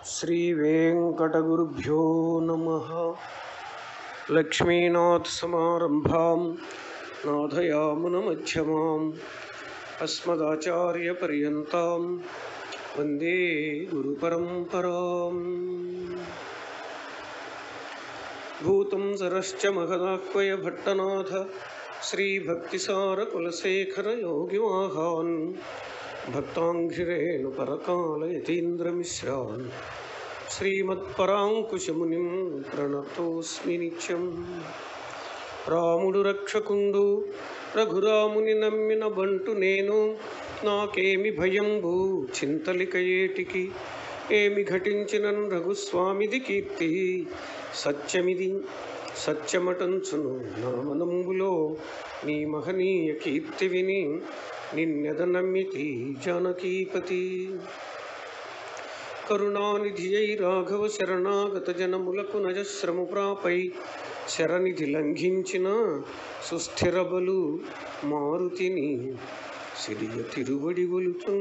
श्रीवेङ्कटगुरुभ्यो नमः लक्ष्मीनाथसमारम्भां नाथयामुनमध्यमाम् अस्मदाचार्यपर्यन्तां वन्दे गुरुपरम्पराम् भूतं सरश्च महदाह्वय भट्टनाथ श्रीभक्तिसारकुलशेखरयोगिवाहान् भक्ताङ्घ्रिरेणुपरकालयतीन्द्रमिश्रान् శ్రీమత్పరాంకుశమునిం ప్రణతోస్మి నిత్యం రాముడు రక్షకుండు రఘురాముని నమ్మిన బంటు నేను నాకేమి భయంబు చింతలిక ఏటికి ఏమి ఘటించినన్ రఘుస్వామిది కీర్తి సత్యమిది సత్యమటంచును నామనంబులో నీ మహనీయ కీర్తి విని నిన్నెద నమ్మితి జానకీపతి కరుణానిధియై రాఘవ శరణాగత జనములకు నజశ్రము ప్రాపై శరనిధి లంఘించిన సుస్థిర బలు మారుతిని సిరియ తిరువడి గొలుచు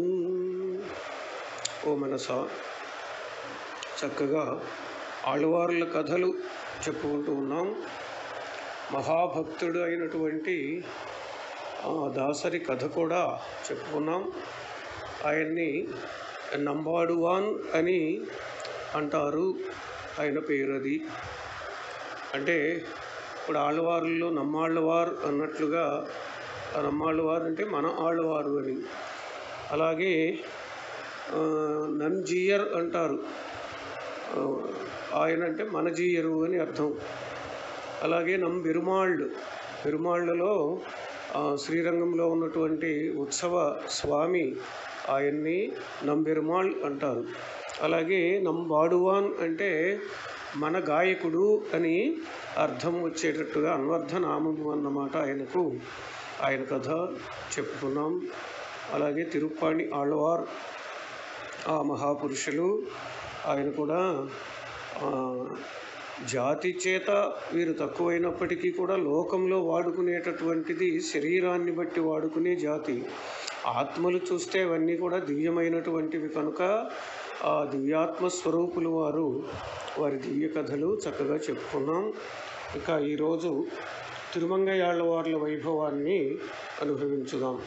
ఓ మనస చక్కగా ఆళ్వార్ల కథలు చెప్పుకుంటూ ఉన్నాం మహాభక్తుడు అయినటువంటి ఆ దాసరి కథ కూడా చెప్పుకున్నాం ఆయన్ని నంబాడువాన్ అని అంటారు ఆయన పేరు అది అంటే ఇప్పుడు ఆళ్ళవారుల్లో నమ్మాళ్ళవారు అన్నట్లుగా ఆ నమ్మాళ్ళవారు అంటే మన ఆళ్ళవారు అని అలాగే ఆ, నంజీయర్ అంటారు ఆ, ఆయన అంటే మన జీయరు అని అర్థం అలాగే నమ్ పెరుమాళ్ళు పెరుమాళ్ళలో ఆ, శ్రీరంగంలో ఉన్నటువంటి ఉత్సవ స్వామి ఆయన్ని నంబెరుమాళ్ అంటారు అలాగే నంబాడువాన్ అంటే మన గాయకుడు అని అర్థం వచ్చేటట్టుగా అన్వర్థ నామము అన్నమాట ఆయనకు ఆయన కథ చెప్పుకున్నాం అలాగే తిరుప్పాణి ఆళ్వార్ ఆ మహాపురుషులు ఆయన కూడా ఆ, జాతి చేత వీరు తక్కువైనప్పటికీ కూడా లోకంలో వాడుకునేటటువంటిది శరీరాన్ని బట్టి వాడుకునే జాతి ఆత్మలు చూస్తే అవన్నీ కూడా దివ్యమైనటువంటివి కనుక ఆ దివ్యాత్మ స్వరూపులు వారు వారి దివ్య కథలు చక్కగా చెప్పుకున్నాం ఇక ఈరోజు తిరుమంగయాళ్ళ వార్ల వైభవాన్ని అనుభవించుదాం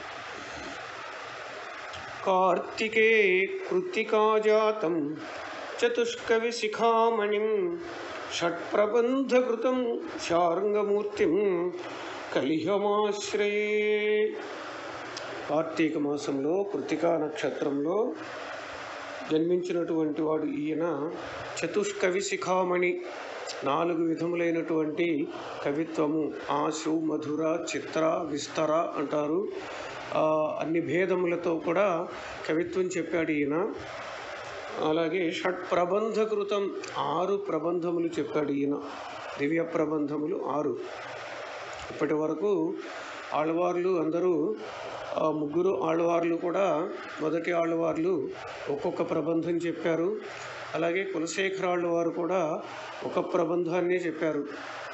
కార్తికే కృత్తికాజాతం చతుష్కవిశిఖామణిం షట్ప్రబంధకృతం శార్ంగమూర్తిం కలిహమాశ్రయే కార్తీక మాసంలో కృతికా నక్షత్రంలో జన్మించినటువంటి వాడు ఈయన చతుష్కవి శిఖామణి నాలుగు విధములైనటువంటి కవిత్వము ఆశు మధుర చిత్ర విస్తర అంటారు ఆ, అన్ని భేదములతో కూడా కవిత్వం చెప్పాడు ఈయన అలాగే షట్ ప్రబంధకృతం ఆరు ప్రబంధములు చెప్పాడు ఈయన దివ్య ప్రబంధములు ఆరు ఇప్పటి వరకు ఆళ్వార్లు అందరూ ఆ ముగ్గురు ఆళ్వార్లు కూడా మొదటి ఆళ్వార్లు ఒక్కొక్క ప్రబంధం చెప్పారు అలాగే కులశేఖర ఆళ్వారు కూడా ఒక ప్రబంధాన్నే చెప్పారు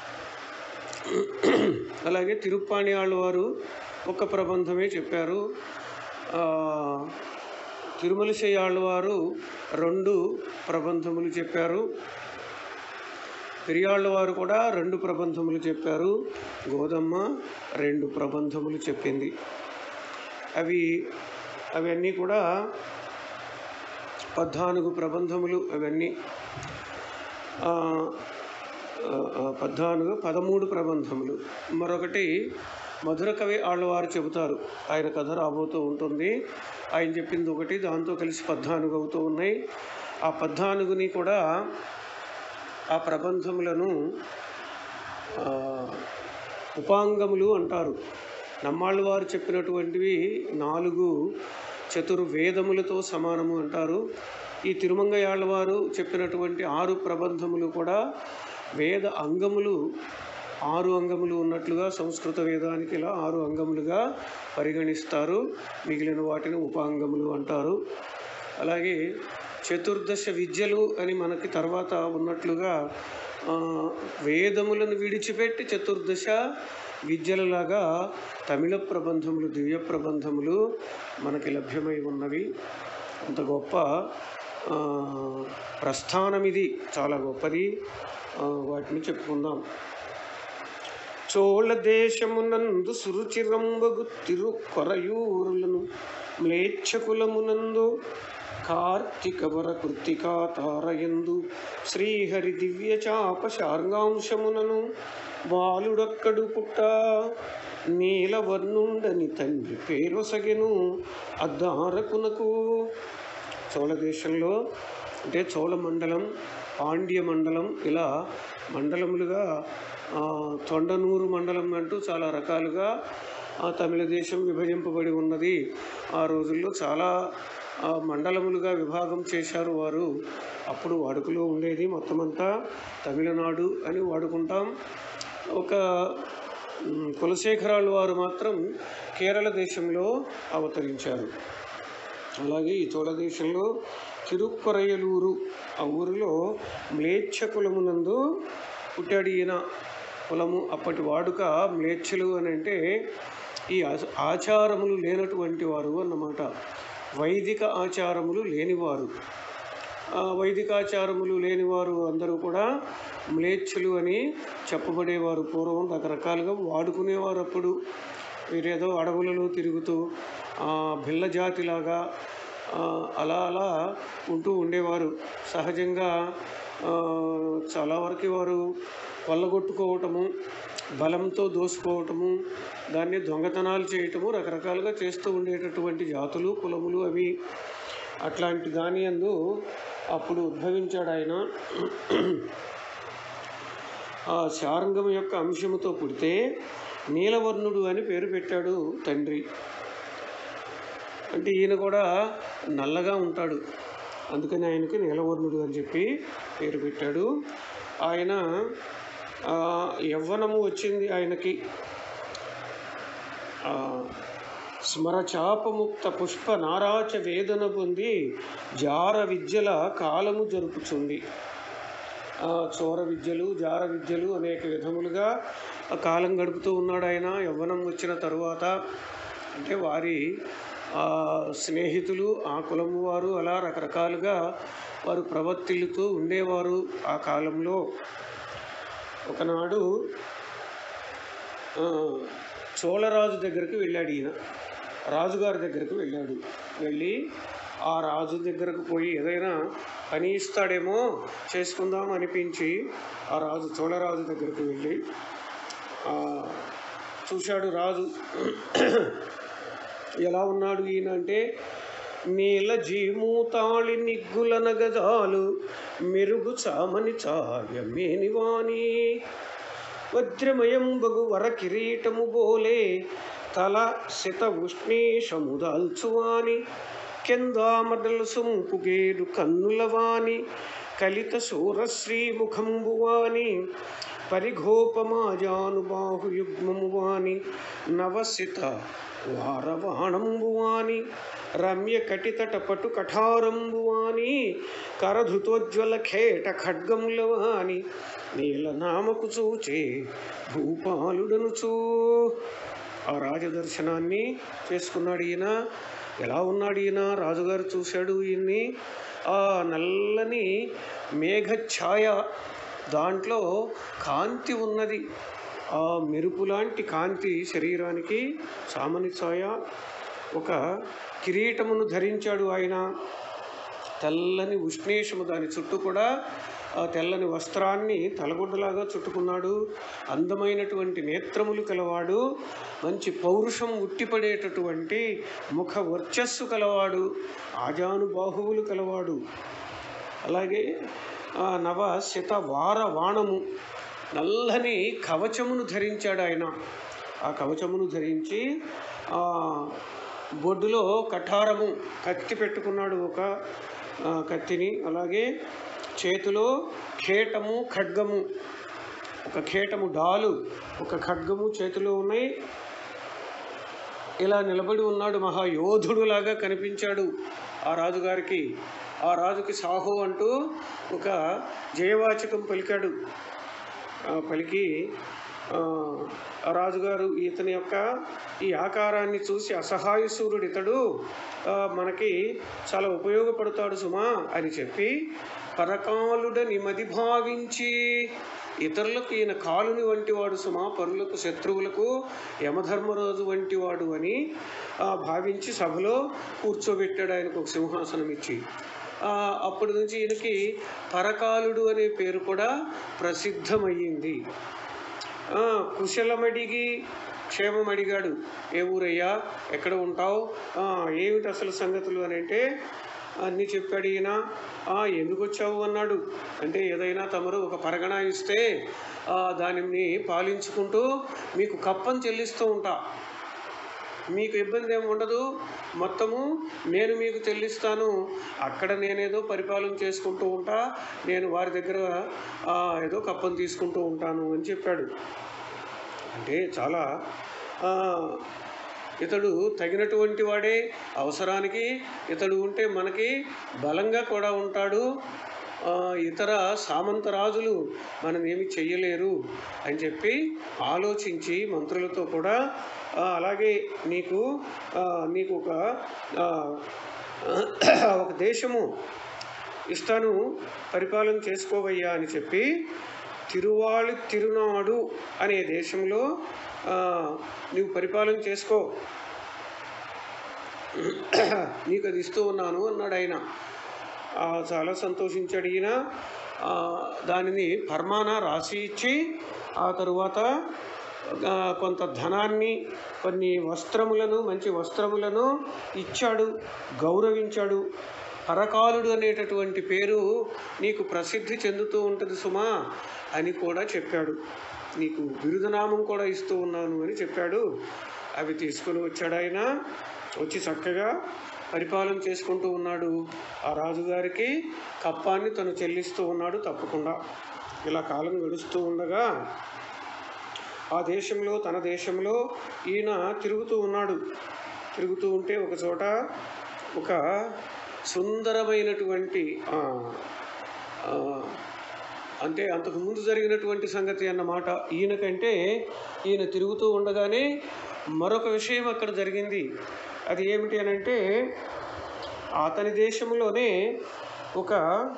అలాగే తిరుప్పాణి ఆళ్వారు ఒక ప్రబంధమే చెప్పారు ఆ, తిరుమలశయ్య ఆళ్వారు రెండు ప్రబంధములు చెప్పారు పెరియాళ్ళవారు కూడా రెండు ప్రబంధములు చెప్పారు గోదమ్మ రెండు ప్రబంధములు చెప్పింది అవి అవన్నీ కూడా పద్నాలుగు ప్రబంధములు అవన్నీ ఆ, ఆ, ఆ, పద్నాలుగు పదమూడు ప్రబంధములు మరొకటి మధుర కవి ఆళ్ళవారు చెబుతారు ఆయన కథ రాబోతూ ఉంటుంది ఆయన చెప్పింది ఒకటి దాంతో కలిసి పద్నాలుగు అవుతూ ఉన్నాయి ఆ పద్నాలుగుని కూడా ఆ ప్రబంధములను ఆ, ఉపాంగములు అంటారు నమ్మాళ్ళు వారు చెప్పినటువంటివి నాలుగు చతుర్వేదములతో సమానము అంటారు ఈ తిరుమంగయాళ్ళ వారు చెప్పినటువంటి ఆరు ప్రబంధములు కూడా వేద అంగములు ఆరు అంగములు ఉన్నట్లుగా సంస్కృత వేదానికి ఇలా ఆరు అంగములుగా పరిగణిస్తారు మిగిలిన వాటిని ఉపాంగములు అంటారు అలాగే చతుర్దశ విద్యలు అని మనకి తర్వాత ఉన్నట్లుగా ఆ, వేదములను విడిచిపెట్టి చతుర్దశ విద్యలలాగా తమిళ ప్రబంధములు దివ్య ప్రబంధములు మనకి లభ్యమై ఉన్నవి అంత గొప్ప ఆ, ప్రస్థానం ఇది చాలా గొప్పది ఆ, వాటిని చెప్పుకుందాం చోళ దేశమునందు సురుచిరంబగు తిరు కొరయూరులను మ్లేచ్ఛకులమునందు కార్తీక వర కృత్తికా తారయందు శ్రీహరి దివ్య చాప శార్గాంశమునను బాలుడొక్కడు పుట్ట నీలవర్ణుండని తండ్రి పేరొసగెను అద్దారకునకు చోళ దేశంలో అంటే చోళ మండలం పాండ్య మండలం ఇలా మండలములుగా ఆ, తొండనూరు మండలం అంటూ చాలా రకాలుగా ఆ, తమిళ దేశం విభజింపబడి ఉన్నది ఆ రోజుల్లో చాలా ఆ, మండలములుగా విభాగం చేశారు వారు అప్పుడు వాడుకలో ఉండేది మొత్తం అంతా తమిళనాడు అని వాడుకుంటాం ఒక మ్, కులశేఖరాలు వారు మాత్రం కేరళ దేశంలో అవతరించారు అలాగే ఈ చోళ దేశంలో తిరుక్కొరయలూరు ఆ ఊరిలో మ్లేచ్ఛ కులమునందు పుట్టాడు ఈయన కులము అప్పటి వాడుక మ్లేచ్ఛలు అని అంటే ఈ ఆచ- ఆచారములు లేనటువంటి వారు అన్నమాట వైదిక ఆచారములు లేనివారు ఆ వైదికాచారములు లేనివారు అందరూ కూడా మ్లేచ్ఛలు అని చెప్పబడేవారు పూర్వం రకరకాలుగా వాడుకునేవారు అప్పుడు వీరేదో అడవులలో తిరుగుతూ ఆ, భిల్ల జాతిలాగా ఆ, అలా అలా ఉంటూ ఉండేవారు సహజంగా ఆ, చాలా వరకు వారు కొల్లగొట్టుకోవటము బలంతో దోసుకోవటము దాన్ని దొంగతనాలు చేయటము రకరకాలుగా చేస్తూ ఉండేటటువంటి జాతులు కులములు అవి అట్లాంటి దాని అందు అప్పుడు ఉద్భవించాడు ఆయన ఆ శారంగం యొక్క అంశముతో పుడితే నీలవర్ణుడు అని పేరు పెట్టాడు తండ్రి అంటే ఈయన కూడా నల్లగా ఉంటాడు అందుకని ఆయనకి నీలవర్ణుడు అని చెప్పి పేరు పెట్టాడు ఆయన ఆ, యవ్వనము వచ్చింది ఆయనకి ఆ, స్మరచాపముక్త పుష్ప నారాచ వేదన పొంది జార విద్యల కాలము జరుపుచుంది ఆ, చోర విద్యలు జార విద్యలు అనేక విధములుగా ఆ కాలం గడుపుతూ ఉన్నాడు ఆయన యవ్వనం వచ్చిన తరువాత అంటే వారి ఆ, స్నేహితులు ఆ కులము వారు అలా రకరకాలుగా వారు ప్రవర్తిల్లుతూ ఉండేవారు ఆ కాలంలో ఒకనాడు ఆ, చోళరాజు దగ్గరికి వెళ్ళాడు ఈయన రాజుగారి దగ్గరికి వెళ్ళాడు వెళ్ళి ఆ రాజు దగ్గరకు పోయి ఏదైనా పని ఇస్తాడేమో చేసుకుందాం అనిపించి ఆ రాజు చోళరాజు దగ్గరికి వెళ్ళి ఆ, చూశాడు రాజు ఎలా ఉన్నాడు ఈయన అంటే నీల జీమూతాళి నిగ్గులన గజాలు మెరుగు చామని చాయ మేనివాణి వజ్రమయం బగు వర కిరీటము బోలే తల శత ఉష్ణేషము దాల్చువాని కెందామడలు సొంపుగేడు కన్నులవాని కలిత శూరశ్రీ ముఖంబువాని పరిఘోపమాజానుబాహుయుగ్మము వాని నవసిత వారవాణంబువాని రమ్య కటితట పటు కఠారంబువాని కరధృతోజ్వల ఖేట ఖడ్గములవాని నీలనామకు చూచే భూపాలుడనుచూ ఆ రాజదర్శనాన్ని చేసుకున్నాడు ఈయన ఎలా ఉన్నాడు ఈయన రాజుగారు చూశాడు ఈయన్ని ఆ నల్లని మేఘఛాయ దాంట్లో కాంతి ఉన్నది ఆ మెరుపు లాంటి కాంతి శరీరానికి సామాన్య ఛాయ ఒక కిరీటమును ధరించాడు ఆయన తెల్లని ఉష్ణేషము దాని చుట్టూ కూడా ఆ తెల్లని వస్త్రాన్ని తలగుడ్డలాగా చుట్టుకున్నాడు అందమైనటువంటి నేత్రములు కలవాడు మంచి పౌరుషం ఉట్టిపడేటటువంటి ముఖ వర్చస్సు కలవాడు ఆజానుబాహువులు కలవాడు అలాగే ఆ నవ శత వార వాణము నల్లని కవచమును ధరించాడు ఆయన ఆ కవచమును ధరించి ఆ బొడ్డులో కఠారము కత్తి పెట్టుకున్నాడు ఒక ఆ, కత్తిని అలాగే చేతిలో ఖేటము ఖడ్గము ఒక ఖేటము డాలు ఒక ఖడ్గము చేతిలో ఉన్నాయి ఇలా నిలబడి ఉన్నాడు మహాయోధుడులాగా కనిపించాడు ఆ రాజుగారికి ఆ రాజుకి సాహో అంటూ ఒక జయవాచకం పలికాడు ఆ పలికి ఆ, ఆ రాజుగారు ఇతని యొక్క ఈ ఆకారాన్ని చూసి అసహాయ సూర్యుడు ఇతడు ఆ, మనకి చాలా ఉపయోగపడతాడు సుమా అని చెప్పి పరకాలుడని మది భావించి ఇతరులకు ఈయన కాలుని వంటివాడు సుమా పరులకు శత్రువులకు యమధర్మరాజు వంటివాడు అని ఆ, భావించి సభలో కూర్చోబెట్టాడు ఆయనకు ఒక సింహాసనం ఇచ్చి ఆ, అప్పటి నుంచి ఈయనకి పరకాలుడు అనే పేరు కూడా ప్రసిద్ధమయ్యింది ఆ, కుశలమడిగి క్షేమం అడిగాడు ఏ ఊరయ్యా ఎక్కడ ఉంటావు ఆ, ఏమిటి అసలు సంగతులు అని అంటే అన్నీ చెప్పాడు ఈయన "ఆ, ఎందుకు వచ్చావు అన్నాడు అంటే ఏదైనా తమరు ఒక పరగణ ఇస్తే ఆ, దానిని పాలించుకుంటూ మీకు కప్పం చెల్లిస్తూ ఉంటా మీకు ఇబ్బంది ఏమి ఉండదు మొత్తము నేను మీకు చెల్లిస్తాను అక్కడ నేనేదో పరిపాలన చేసుకుంటూ ఉంటా నేను వారి దగ్గర ఆ, ఏదో కప్పం తీసుకుంటూ ఉంటాను అని చెప్పాడు అంటే చాలా ఆ, ఇతడు తగినటువంటి వాడే అవసరానికి ఇతడు ఉంటే మనకి బలంగా కూడా ఉంటాడు ఆ, ఇతర సామంత రాజులు మనం ఏమి చెయ్యలేరు అని చెప్పి ఆలోచించి మంత్రులతో కూడా ఆ, అలాగే నీకు ఆ, నీకు ఒక ఆ, ఒక దేశము ఇస్తాను పరిపాలన చేసుకోవయ్యా అని చెప్పి తిరువాలి తిరునాడు అనే దేశంలో ఆ, నీవు పరిపాలన చేసుకో నీకు అది ఇస్తూ ఉన్నాను అన్నాడు ఆయన ఆ, చాలా సంతోషించాడు ఈయన ఆ, దానిని ఫర్మానా రాసి ఇచ్చి ఆ తరువాత ఆ, కొంత ధనాన్ని కొన్ని వస్త్రములను మంచి వస్త్రములను ఇచ్చాడు గౌరవించాడు పరకాలుడు అనేటటువంటి పేరు నీకు ప్రసిద్ధి చెందుతూ ఉంటుంది సుమా అని కూడా చెప్పాడు నీకు బిరుదనామం కూడా ఇస్తూ ఉన్నాను అని చెప్పాడు అవి తీసుకొని వచ్చాడు ఆయన వచ్చి చక్కగా పరిపాలన చేసుకుంటూ ఉన్నాడు ఆ రాజుగారికి కప్పాన్ని తను చెల్లిస్తూ ఉన్నాడు తప్పకుండా ఇలా కాలం గడుస్తూ ఉండగా ఆ దేశంలో తన దేశంలో ఈయన తిరుగుతూ ఉన్నాడు తిరుగుతూ ఉంటే ఒక చోట ఒక సుందరమైనటువంటి ఆ, ఆ, అంటే అంతకు ముందు జరిగినటువంటి సంగతి అన్నమాట ఈయనకంటే ఈయన తిరుగుతూ ఉండగానే మరొక విషయం అక్కడ జరిగింది అది ఏమిటి అని అంటే అతని దేశంలోనే ఒక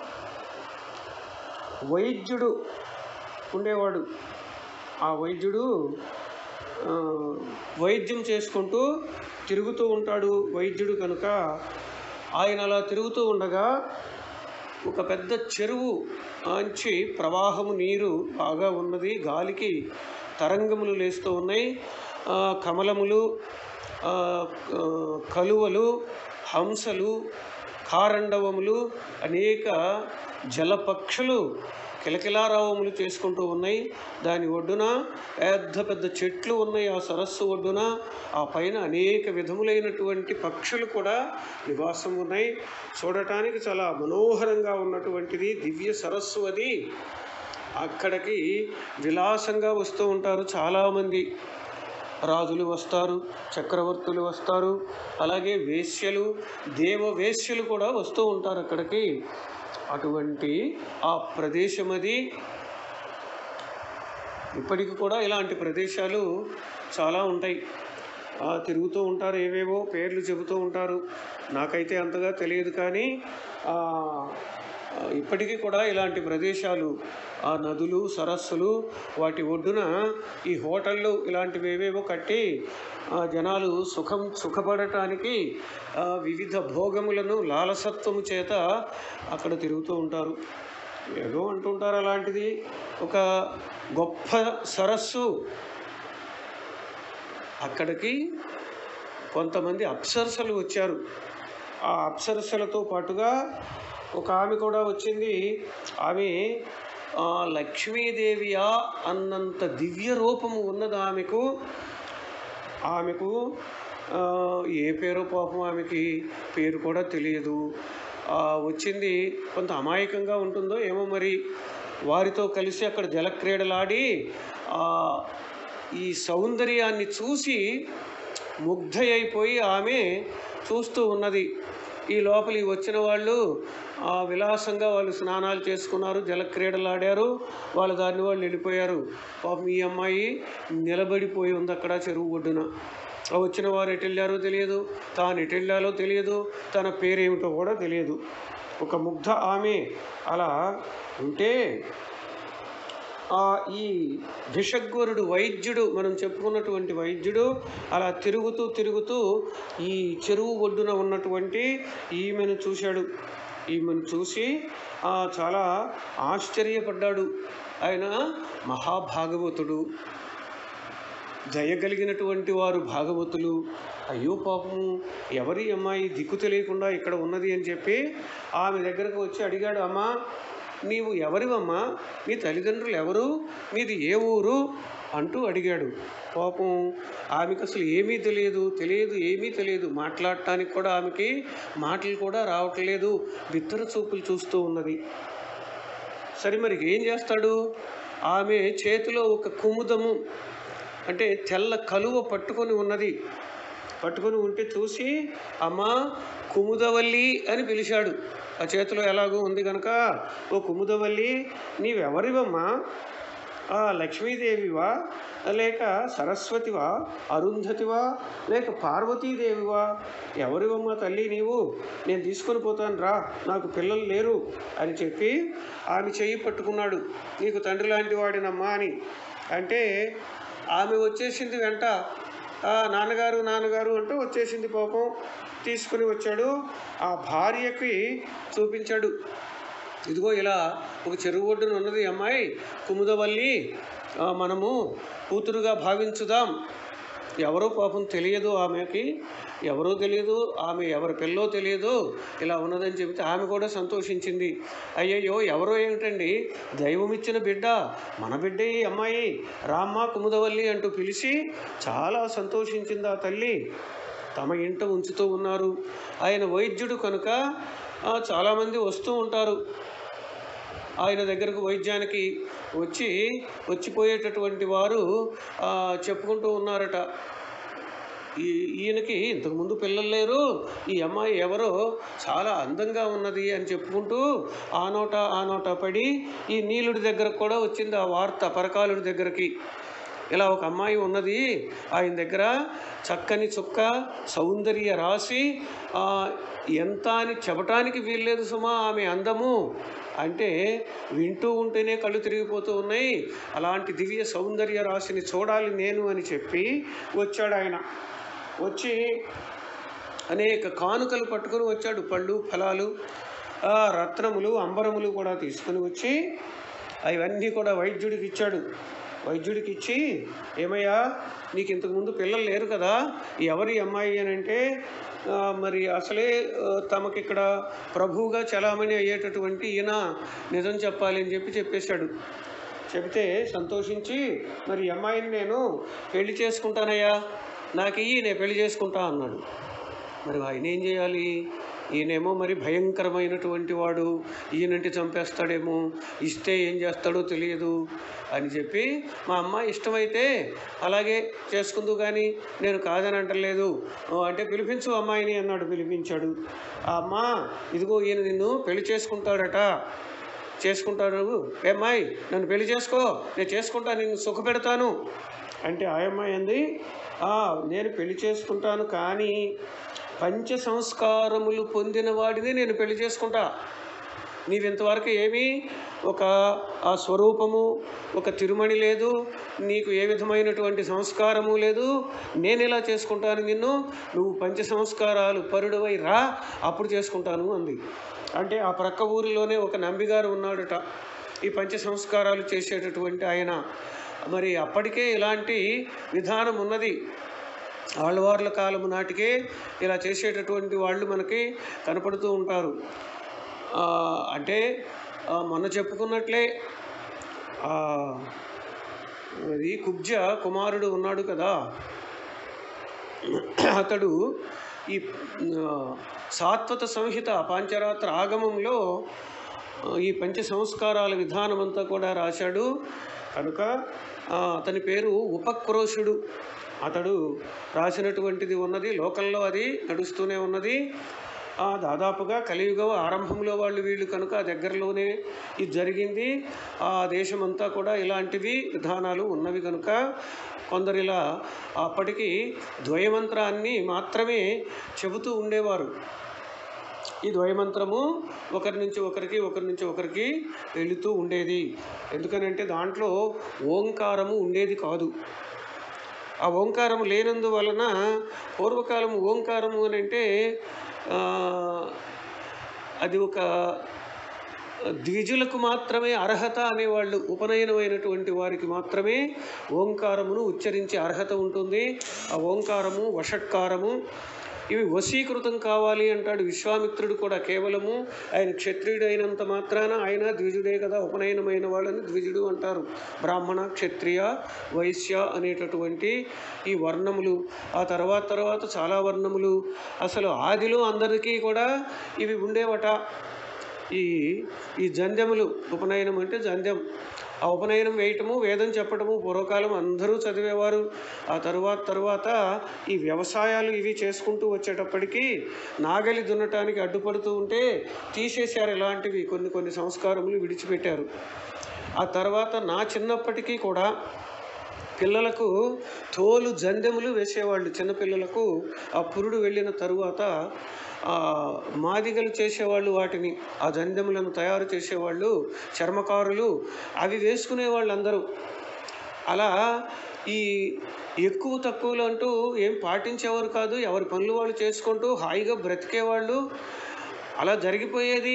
వైద్యుడు ఉండేవాడు ఆ వైద్యుడు ఆ, వైద్యం చేసుకుంటూ తిరుగుతూ ఉంటాడు వైద్యుడు కనుక ఆయన అలా తిరుగుతూ ఉండగా ఒక పెద్ద చెరువు ఆంచి ప్రవాహము నీరు బాగా ఉన్నది గాలికి తరంగములు లేస్తూ ఉన్నాయి ఆ, కమలములు ఆ, ఆ, కలువలు హంసలు కారండవములు అనేక జలపక్షులు కిలకిలారావములు చేసుకుంటూ ఉన్నాయి దాని ఒడ్డున పెద్ద పెద్ద చెట్లు ఉన్నాయి ఆ సరస్సు ఒడ్డున ఆ పైన అనేక విధములైనటువంటి పక్షులు కూడా నివాసం ఉన్నాయి చూడటానికి చాలా మనోహరంగా ఉన్నటువంటిది దివ్య సరస్సు అది అక్కడికి విలాసంగా వస్తూ ఉంటారు చాలామంది రాజులు వస్తారు చక్రవర్తులు వస్తారు అలాగే వేశ్యలు దేవ వేశ్యలు కూడా వస్తూ ఉంటారు అక్కడికి అటువంటి ఆ ప్రదేశం అది ఇప్పటికి కూడా ఇలాంటి ప్రదేశాలు చాలా ఉంటాయి ఆ, తిరుగుతూ ఉంటారు ఏవేవో పేర్లు చెబుతూ ఉంటారు నాకైతే అంతగా తెలియదు కానీ ఆ, ఆ, ఇప్పటికీ కూడా ఇలాంటి ప్రదేశాలు ఆ నదులు సరస్సులు వాటి ఒడ్డున ఈ హోటళ్ళు ఇలాంటివి ఏవేవో కట్టి ఆ, జనాలు సుఖం సుఖపడటానికి ఆ, వివిధ భోగములను లాలసత్వము చేత అక్కడ తిరుగుతూ ఉంటారు ఏదో అంటుంటారు అలాంటిది ఒక గొప్ప సరస్సు అక్కడికి కొంతమంది అప్సరసలు వచ్చారు ఆ అప్సరసలతో పాటుగా ఒక ఆమె కూడా వచ్చింది ఆమె ఆ, లక్ష్మీదేవియా అన్నంత దివ్య రూపము ఉన్నది ఆమెకు ఆమెకు ఆ, ఏ పేరో పాపం ఆమెకి పేరు కూడా తెలియదు ఆ, వచ్చింది కొంత అమాయకంగా ఉంటుందో ఏమో మరి వారితో కలిసి అక్కడ జలక్రీడలాడి ఆ, ఈ సౌందర్యాన్ని చూసి ముగ్ధ అయిపోయి ఆమె చూస్తూ ఉన్నది ఈ లోపలి వచ్చిన వాళ్ళు ఆ, విలాసంగా వాళ్ళు స్నానాలు చేసుకున్నారు జలక్రీడలు ఆడారు వాళ్ళ దారిని వాళ్ళు వెళ్ళిపోయారు పాపం ఈ అమ్మాయి నిలబడిపోయి ఉంది అక్కడ చెరువు ఒడ్డున ఆ వచ్చిన వారు ఎటు వెళ్ళారో తెలియదు తాను ఎటు వెళ్ళాలో తెలియదు తన పేరేమిటో కూడా తెలియదు ఒక ముగ్ధ ఆమె అలా ఉంటే ఆ ఈ భిషగ్వరుడు వైద్యుడు మనం చెప్పుకున్నటువంటి వైద్యుడు అలా తిరుగుతూ తిరుగుతూ ఈ చెరువు ఒడ్డున ఉన్నటువంటి ఈమెను చూశాడు ఈమెను చూసి ఆ, చాలా ఆశ్చర్యపడ్డాడు ఆయన మహాభాగవతుడు దయగలిగినటువంటి వారు భాగవతులు అయ్యో పాపము ఎవరి అమ్మాయి దిక్కు తెలియకుండా ఇక్కడ ఉన్నది అని చెప్పి ఆమె దగ్గరకు వచ్చి అడిగాడు అమ్మా నీవు ఎవరివమ్మా మీ తల్లిదండ్రులు ఎవరు మీది ఏ ఊరు అంటూ అడిగాడు పాపం ఆమెకు అసలు ఏమీ తెలియదు తెలియదు ఏమీ తెలియదు మాట్లాడటానికి కూడా ఆమెకి మాటలు కూడా రావట్లేదు బిత్తర చూపులు చూస్తూ ఉన్నది సరే మరి ఏం చేస్తాడు ఆమె చేతిలో ఒక కుముదము అంటే తెల్ల కలువ పట్టుకొని ఉన్నది పట్టుకొని ఉంటే చూసి అమ్మా కుముదవల్లి అని పిలిచాడు ఆ చేతిలో ఎలాగో ఉంది కనుక ఓ కుముదవల్లి నీవెవరివమ్మా ఆ లక్ష్మీదేవివా లేక సరస్వతివా అరుంధతివా లేక పార్వతీదేవివా ఎవరివమ్మా తల్లి నీవు నేను తీసుకొని పోతాను రా నాకు పిల్లలు లేరు అని చెప్పి ఆమె చెయ్యి పట్టుకున్నాడు నీకు తండ్రి లాంటి వాడినమ్మా అని అంటే ఆమె వచ్చేసింది వెంట "ఆ, నాన్నగారు నాన్నగారు అంటూ వచ్చేసింది పాపం తీసుకుని వచ్చాడు ఆ భార్యకి చూపించాడు ఇదిగో ఇలా ఒక చెరువు ఒడ్డున ఉన్నది ఈ అమ్మాయి కుముదవల్లి ఆ, మనము కూతురుగా భావించుదాం ఎవరో పాపం తెలియదు ఆమెకి ఎవరో తెలియదు ఆమె ఎవరి పిల్లో తెలియదు ఇలా ఉన్నదని చెబితే ఆమె కూడా సంతోషించింది అయ్యయ్యో ఎవరో ఏమిటండి దైవం ఇచ్చిన బిడ్డ మన బిడ్డే ఈ అమ్మాయి రామ్మ కుముదవల్లి అంటూ పిలిచి చాలా సంతోషించింది ఆ తల్లి తమ ఇంట ఉంచుతూ ఉన్నారు ఆయన వైద్యుడు కనుక ఆ, చాలామంది వస్తూ ఉంటారు ఆయన దగ్గరకు వైద్యానికి వచ్చి వచ్చిపోయేటటువంటి వారు ఆ, చెప్పుకుంటూ ఉన్నారట ఈ ఈయనకి ఇంతకుముందు పిల్లలు లేరు ఈ అమ్మాయి ఎవరో చాలా అందంగా ఉన్నది అని చెప్పుకుంటూ ఆ నోట ఆ నోట పడి ఈ నీలుడి దగ్గరకు కూడా వచ్చింది ఆ వార్త పరకాలుడి దగ్గరికి ఇలా ఒక అమ్మాయి ఉన్నది ఆయన దగ్గర చక్కని చుక్క సౌందర్య రాశి ఆ, ఎంత అని చెప్పటానికి వీల్లేదు సుమా ఆమె అందము అంటే వింటూ ఉంటేనే కళ్ళు తిరిగిపోతూ ఉన్నాయి అలాంటి దివ్య సౌందర్య రాశిని చూడాలి నేను అని చెప్పి వచ్చాడు ఆయన వచ్చి అనేక కానుకలు పట్టుకొని వచ్చాడు పళ్ళు ఫలాలు ఆ, రత్నములు అంబరములు కూడా తీసుకుని వచ్చి అవన్నీ కూడా వైద్యుడికి ఇచ్చాడు వైద్యుడికి ఇచ్చి ఏమయ్యా నీకు ఇంతకుముందు పిల్లలు లేరు కదా ఎవరి అమ్మాయి అని అంటే ఆ, మరి అసలే ఆ, తమకి ఇక్కడ ప్రభువుగా చలామణి అయ్యేటటువంటి ఈయన నిజం చెప్పాలి అని చెప్పి చెప్పేశాడు చెబితే సంతోషించి మరి ఈ అమ్మాయిని నేను పెళ్లి చేసుకుంటానయ్యా నాకు ఇయ్యి నేను పెళ్లి చేసుకుంటా అన్నాడు మరి ఆయన ఏం చేయాలి ఈయనేమో మరి భయంకరమైనటువంటి వాడు ఈయనంటి చంపేస్తాడేమో ఇస్తే ఏం చేస్తాడో తెలియదు అని చెప్పి మా అమ్మ ఇష్టమైతే అలాగే చేసుకుందు కానీ నేను కాదని అంటలేదు "ఓ, అంటే పిలిపించు అమ్మాయిని అన్నాడు పిలిపించాడు ఆ అమ్మ ఇదిగో ఈయన నిన్ను పెళ్లి చేసుకుంటాడట చేసుకుంటాడు "ఏ అమ్మాయి నన్ను పెళ్లి చేసుకో నేను చేసుకుంటా నిన్ను సుఖపెడతాను అంటే ఆ అమ్మాయి అంది "ఆ, నేను పెళ్లి చేసుకుంటాను కానీ పంచ సంస్కారములు పొందిన వాడిని నేను పెళ్లి చేసుకుంటా నీవు ఇంతవరకు ఏమీ ఒక ఆ స్వరూపము ఒక తిరుమణి లేదు నీకు ఏ విధమైనటువంటి సంస్కారము లేదు నేను ఇలా చేసుకుంటాను నిన్ను నువ్వు పంచ సంస్కారాలు పరుడవై రా అప్పుడు చేసుకుంటాను అంది అంటే ఆ ప్రక్క ఊరిలోనే ఒక నంబిగారు ఉన్నాడట ఈ పంచ సంస్కారాలు చేసేటటువంటి ఆయన మరి అప్పటికే ఇలాంటి విధానం ఉన్నది ఆళ్ళవార్ల కాలము నాటికే ఇలా చేసేటటువంటి వాళ్ళు మనకి కనపడుతూ ఉంటారు ఆ, అంటే ఆ, మొన్న చెప్పుకున్నట్లే ఆ, అది కుబ్జ కుమారుడు ఉన్నాడు కదా అతడు ఈ ఆ, సాత్వత సంహిత పాంచరాత్ర ఆగమంలో ఆ, ఈ పంచ సంస్కారాల విధానం అంతా కూడా రాశాడు కనుక ఆ, అతని పేరు ఉపక్రోషుడు అతడు రాసినటువంటిది ఉన్నది లోకంలో అది నడుస్తూనే ఉన్నది ఆ, దాదాపుగా కలియుగ ఆరంభంలో వాళ్ళు వీళ్ళు కనుక దగ్గరలోనే ఇది జరిగింది ఆ దేశమంతా కూడా ఇలాంటివి విధానాలు ఉన్నవి కనుక కొందరు ఇలా అప్పటికి ద్వయమంత్రాన్ని మాత్రమే చెబుతూ ఉండేవారు ఈ ద్వయమంత్రము ఒకరి నుంచి ఒకరికి ఒకరి నుంచి ఒకరికి వెళుతూ ఉండేది ఎందుకనంటే దాంట్లో ఓంకారము ఉండేది కాదు ఆ ఓంకారము లేనందువలన పూర్వకాలం ఓంకారము అని అంటే ఆ, అది ఒక ద్విజులకు మాత్రమే అర్హత అనేవాళ్ళు ఉపనయనమైనటువంటి వారికి మాత్రమే ఓంకారమును ఉచ్చరించే అర్హత ఉంటుంది ఆ ఓంకారము వషట్కారము ఇవి వశీకృతం కావాలి అంటాడు విశ్వామిత్రుడు కూడా కేవలము ఆయన క్షత్రియుడు అయినంత మాత్రాన ఆయన ద్విజుడే కదా ఉపనయనమైన వాళ్ళని ద్విజుడు అంటారు బ్రాహ్మణ క్షత్రియ వైశ్య అనేటటువంటి ఈ వర్ణములు ఆ తర్వాత తర్వాత చాలా వర్ణములు అసలు ఆదిలో అందరికీ కూడా ఇవి ఉండేవట ఈ ఈ జంధ్యములు ఉపనయనం అంటే జంధ్యం ఆ ఉపనయనం వేయటము వేదం చెప్పటము పూర్వకాలం అందరూ చదివేవారు ఆ తరువాత తరువాత ఈ వ్యవసాయాలు ఇవి చేసుకుంటూ వచ్చేటప్పటికి నాగలి దున్నటానికి అడ్డుపడుతూ ఉంటే తీసేశారు ఇలాంటివి కొన్ని కొన్ని సంస్కారములు విడిచిపెట్టారు ఆ తర్వాత నా చిన్నప్పటికీ కూడా పిల్లలకు తోలు జందెములు వేసేవాళ్ళు చిన్నపిల్లలకు ఆ పురుడు వెళ్ళిన తరువాత ఆ మాదిగలు చేసేవాళ్ళు వాటిని ఆ జందెములను తయారు చేసేవాళ్ళు చర్మకారులు అవి వేసుకునేవాళ్ళు అందరూ అలా ఈ ఎక్కువ తక్కువలు అంటూ ఏం పాటించేవారు కాదు ఎవరి పనులు వాళ్ళు చేసుకుంటూ హాయిగా బ్రతికేవాళ్ళు అలా జరిగిపోయేది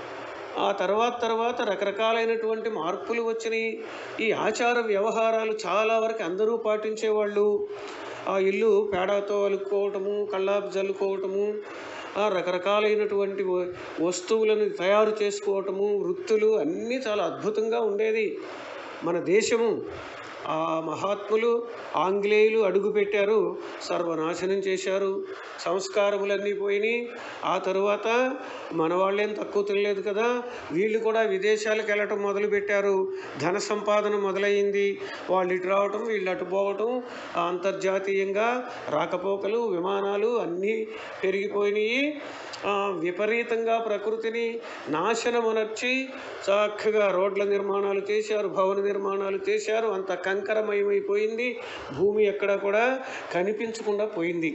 ఆ తర్వాత తర్వాత రకరకాలైనటువంటి మార్పులు వచ్చినాయి ఈ ఆచార వ్యవహారాలు చాలా వరకు అందరూ పాటించేవాళ్ళు ఆ ఇల్లు పేడతో అలుక్కోవటము కళ్ళాపు జల్లుకోవటము ఆ రకరకాలైనటువంటి వ- వస్తువులను తయారు చేసుకోవటము వృత్తులు అన్నీ చాలా అద్భుతంగా ఉండేది మన దేశము ఆ మహాత్ములు ఆంగ్లేయులు అడుగుపెట్టారు సర్వనాశనం చేశారు సంస్కారములన్నీ పోయినాయి ఆ తరువాత మన వాళ్ళేం తక్కువ తినలేదు కదా వీళ్ళు కూడా విదేశాలకు వెళ్ళటం మొదలుపెట్టారు ధన సంపాదన మొదలయ్యింది వాళ్ళు ఇటు రావటం వీళ్ళు అటు పోవటం ఆ అంతర్జాతీయంగా రాకపోకలు విమానాలు అన్నీ పెరిగిపోయినాయి ఆ, విపరీతంగా ప్రకృతిని నాశనమనర్చి చక్కగా రోడ్ల నిర్మాణాలు చేశారు భవన నిర్మాణాలు చేశారు అంత కంకరమయమైపోయింది భూమి ఎక్కడ కూడా కనిపించకుండా పోయింది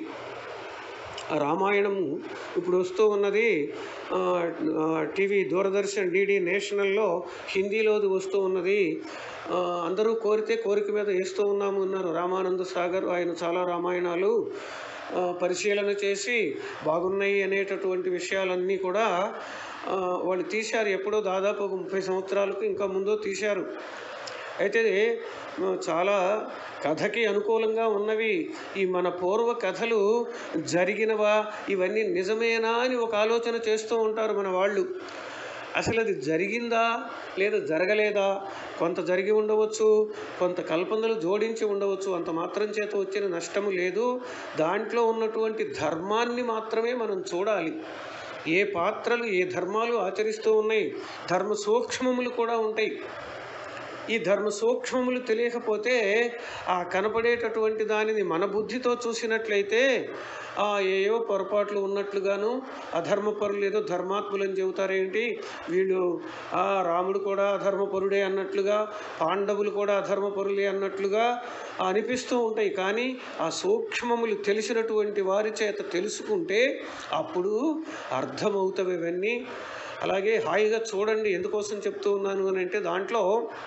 ఆ రామాయణము ఇప్పుడు వస్తూ ఉన్నది ఆ, ఆ, టీవీ దూరదర్శన్ డిడి నేషనల్లో హిందీలోది వస్తూ ఉన్నది ఆ, అందరూ కోరితే కోరిక మీద వేస్తూ ఉన్నాము అన్నారు రామానంద సాగర్ ఆయన చాలా రామాయణాలు ఆ, పరిశీలన చేసి బాగున్నాయి అనేటటువంటి విషయాలన్నీ కూడా ఆ, వాళ్ళు తీశారు ఎప్పుడో దాదాపు ఒక ముప్పై సంవత్సరాలకు ఇంకా ముందో తీశారు అయితే ఆ, చాలా కథకి అనుకూలంగా ఉన్నవి ఈ మన పూర్వ కథలు జరిగినవా ఇవన్నీ నిజమేనా అని ఒక ఆలోచన చేస్తూ ఉంటారు మన వాళ్ళు అసలు అది జరిగిందా లేదా జరగలేదా కొంత జరిగి ఉండవచ్చు కొంత కల్పనలు జోడించి ఉండవచ్చు అంత మాత్రం చేత వచ్చిన నష్టము లేదు దాంట్లో ఉన్నటువంటి ధర్మాన్ని మాత్రమే మనం చూడాలి ఏ పాత్రలు ఏ ధర్మాలు ఆచరిస్తూ ఉన్నాయి ధర్మ సూక్ష్మములు కూడా ఉంటాయి ఈ ధర్మ సూక్ష్మములు తెలియకపోతే ఆ కనపడేటటువంటి దానిని మన బుద్ధితో చూసినట్లయితే ఆ ఏవో పొరపాట్లు ఉన్నట్లుగాను అధర్మపరులు ఏదో ధర్మాత్ములని చెబుతారేంటి వీళ్ళు ఆ రాముడు కూడా అధర్మపరుడే అన్నట్లుగా పాండవులు కూడా అధర్మపరులే అన్నట్లుగా అనిపిస్తూ ఉంటాయి కానీ ఆ సూక్ష్మములు తెలిసినటువంటి వారి చేత తెలుసుకుంటే అప్పుడు అర్థమవుతాయి ఇవన్నీ అలాగే హాయిగా చూడండి ఎందుకోసం చెప్తూ ఉన్నాను అని అంటే దాంట్లో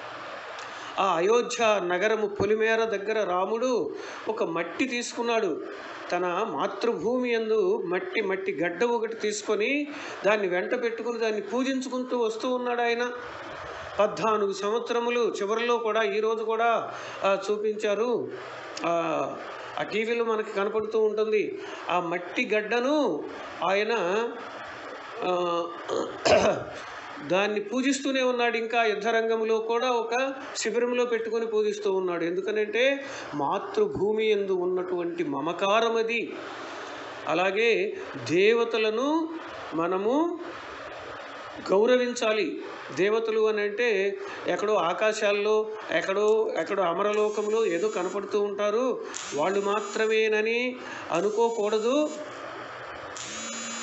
ఆ అయోధ్య నగరము పొలిమేర దగ్గర రాముడు ఒక మట్టి తీసుకున్నాడు తన మాతృభూమి యందు మట్టి మట్టి గడ్డ ఒకటి తీసుకొని దాన్ని వెంట పెట్టుకుని దాన్ని పూజించుకుంటూ వస్తూ ఉన్నాడు ఆయన పద్నాలుగు సంవత్సరములు చివరిలో కూడా ఈరోజు కూడా ఆ, చూపించారు ఆ, ఆ టీవీలో మనకి కనపడుతూ ఉంటుంది ఆ మట్టి గడ్డను ఆయన ఆ, దాన్ని పూజిస్తూనే ఉన్నాడు ఇంకా యుద్ధరంగంలో కూడా ఒక శిబిరంలో పెట్టుకొని పూజిస్తూ ఉన్నాడు ఎందుకనంటే మాతృభూమి ఎందు ఉన్నటువంటి మమకారం అది అలాగే దేవతలను మనము గౌరవించాలి దేవతలు అని అంటే ఎక్కడో ఆకాశాల్లో ఎక్కడో ఎక్కడో అమరలోకంలో ఏదో కనపడుతూ ఉంటారు వాళ్ళు మాత్రమేనని అనుకోకూడదు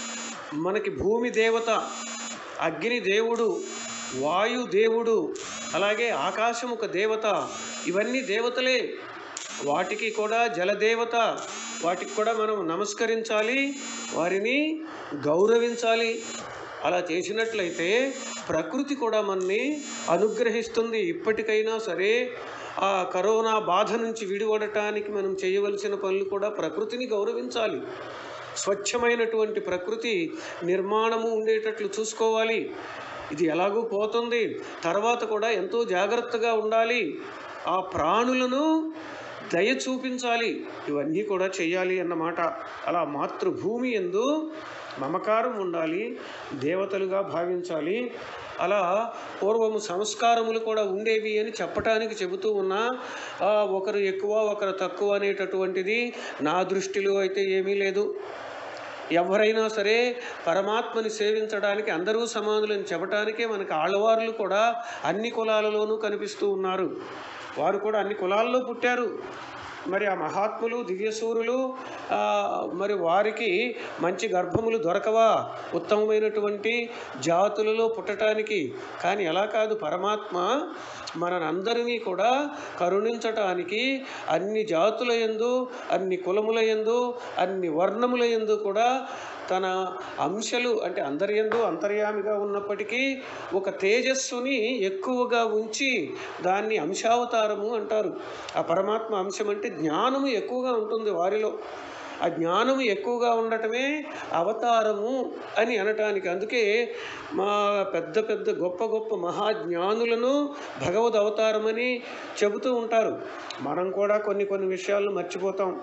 మనకి భూమి దేవత అగ్ని దేవుడు వాయు దేవుడు అలాగే ఆకాశం ఒక దేవత ఇవన్నీ దేవతలే వాటికి కూడా జలదేవత వాటికి కూడా మనం నమస్కరించాలి వారిని గౌరవించాలి అలా చేసినట్లయితే ప్రకృతి కూడా మనని అనుగ్రహిస్తుంది ఇప్పటికైనా సరే ఆ కరోనా బాధ నుంచి విడిపడటానికి మనం చేయవలసిన పనులు కూడా ప్రకృతిని గౌరవించాలి స్వచ్ఛమైనటువంటి ప్రకృతి నిర్మాణము ఉండేటట్లు చూసుకోవాలి ఇది ఎలాగూ పోతుంది తర్వాత కూడా ఎంతో జాగ్రత్తగా ఉండాలి ఆ ప్రాణులను దయ చూపించాలి ఇవన్నీ కూడా చెయ్యాలి అన్నమాట అలా మాతృభూమి ఎందు మమకారం ఉండాలి దేవతలుగా భావించాలి అలా పూర్వము సంస్కారములు కూడా ఉండేవి అని చెప్పటానికి చెబుతూ ఉన్నా ఆ, ఒకరు ఎక్కువ ఒకరు తక్కువ అనేటటువంటిది నా దృష్టిలో అయితే ఏమీ లేదు ఎవరైనా సరే పరమాత్మని సేవించడానికి అందరూ సమానులని చెప్పటానికే మనకి ఆళ్ళవార్లు కూడా అన్ని కులాలలోనూ కనిపిస్తూ ఉన్నారు వారు కూడా అన్ని కులాల్లో పుట్టారు మరి ఆ మహాత్ములు దివ్యసూరులు ఆ, మరి వారికి మంచి గర్భములు దొరకవా ఉత్తమమైనటువంటి జాతులలో పుట్టడానికి కానీ ఎలా కాదు పరమాత్మ మనందరినీ కూడా కరుణించటానికి అన్ని జాతుల యందు అన్ని కులముల యందు అన్ని వర్ణముల యందు కూడా తన అంశలు అంటే అందరి యందు అంతర్యామిగా ఉన్నప్పటికీ ఒక తేజస్సుని ఎక్కువగా ఉంచి దాన్ని అంశావతారము అంటారు ఆ పరమాత్మ అంశం అంటే జ్ఞానము ఎక్కువగా ఉంటుంది వారిలో ఆ జ్ఞానము ఎక్కువగా ఉండటమే అవతారము అని అనటానికి అందుకే మా పెద్ద పెద్ద గొప్ప గొప్ప మహాజ్ఞానులను భగవద్ అవతారమని చెబుతూ ఉంటారు మనం కూడా కొన్ని కొన్ని విషయాలను మర్చిపోతాం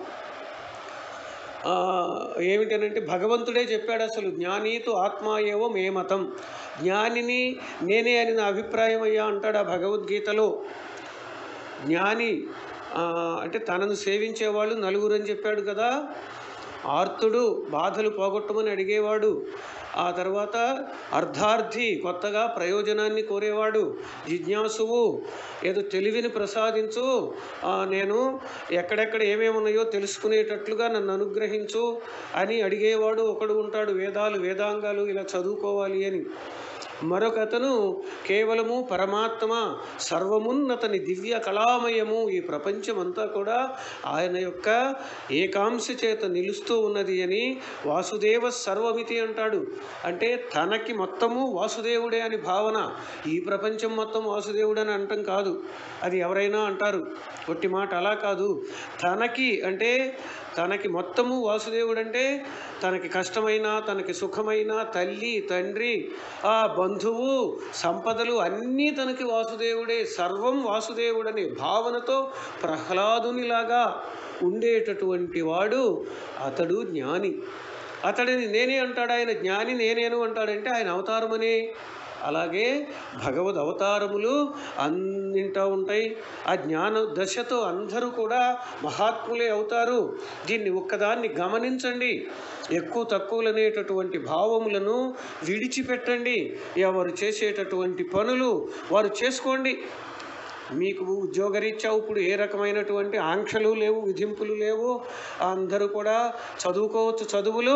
ఆ, ఏమిటనంటే భగవంతుడే చెప్పాడు అసలు జ్ఞానీతో ఆత్మ ఏవో మే మతం జ్ఞానిని నేనే అని నా అభిప్రాయం అయ్యా అంటాడు ఆ భగవద్గీతలో జ్ఞాని ఆ, అంటే తనను సేవించేవాళ్ళు నలుగురు అని చెప్పాడు కదా ఆర్తుడు బాధలు పోగొట్టమని అడిగేవాడు ఆ తర్వాత అర్ధార్థి కొత్తగా ప్రయోజనాన్ని కోరేవాడు జిజ్ఞాసువు ఏదో తెలివిని ప్రసాదించు ఆ, నేను ఎక్కడెక్కడ ఏమేమి ఉన్నాయో తెలుసుకునేటట్లుగా నన్ను అనుగ్రహించు అని అడిగేవాడు ఒకడు ఉంటాడు వేదాలు వేదాంగాలు ఇలా చదువుకోవాలి అని మరొకతను కేవలము పరమాత్మ సర్వమున్నతని దివ్య కళామయము ఈ ప్రపంచమంతా కూడా ఆయన యొక్క ఏకాంశ చేత నిలుస్తూ ఉన్నది అని వాసుదేవ సర్వమితి అంటాడు అంటే తనకి మొత్తము వాసుదేవుడే అని భావన ఈ ప్రపంచం మొత్తం వాసుదేవుడు అని అంటం కాదు అది ఎవరైనా అంటారు ఒట్టి మాట అలా కాదు తనకి అంటే తనకి మొత్తము వాసుదేవుడు అంటే తనకి కష్టమైన తనకి సుఖమైన తల్లి తండ్రి ఆ బంధువు సంపదలు అన్నీ తనకి వాసుదేవుడే సర్వం వాసుదేవుడనే భావనతో ప్రహ్లాదునిలాగా ఉండేటటువంటి వాడు అతడు జ్ఞాని అతడిని నేనే అంటాడు ఆయన జ్ఞాని నేనేను అంటాడంటే ఆయన అవతారమనే అలాగే భగవద్ అవతారములు అన్నింటా ఉంటాయి ఆ జ్ఞాన దశతో అందరూ కూడా మహాత్ములే అవుతారు దీన్ని ఒక్కదాన్ని గమనించండి ఎక్కువ తక్కువలు అనేటటువంటి భావములను విడిచిపెట్టండి ఎవరు చేసేటటువంటి పనులు వారు చేసుకోండి మీకు ఉద్యోగరీత్యా ఇప్పుడు ఏ రకమైనటువంటి ఆంక్షలు లేవు విధింపులు లేవు అందరూ కూడా చదువుకోవచ్చు చదువులు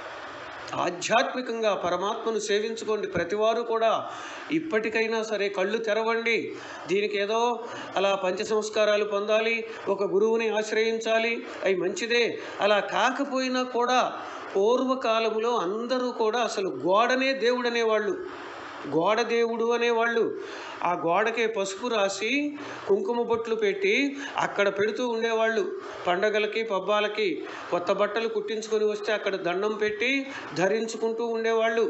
ఆధ్యాత్మికంగా పరమాత్మను సేవించుకోండి ప్రతివారు కూడా ఇప్పటికైనా సరే కళ్ళు తెరవండి దీనికి ఏదో అలా పంచ సంస్కారాలు పొందాలి ఒక గురువుని ఆశ్రయించాలి అవి మంచిదే అలా కాకపోయినా కూడా పూర్వకాలంలో అందరూ కూడా అసలు గోడనే దేవుడు అనేవాళ్ళు గోడ దేవుడు అనేవాళ్ళు ఆ గోడకే పసుపు రాసి కుంకుమ బొట్లు పెట్టి అక్కడ పెడుతూ ఉండేవాళ్ళు పండగలకి పబ్బాలకి కొత్త బట్టలు కుట్టించుకొని వస్తే అక్కడ దండం పెట్టి ధరించుకుంటూ ఉండేవాళ్ళు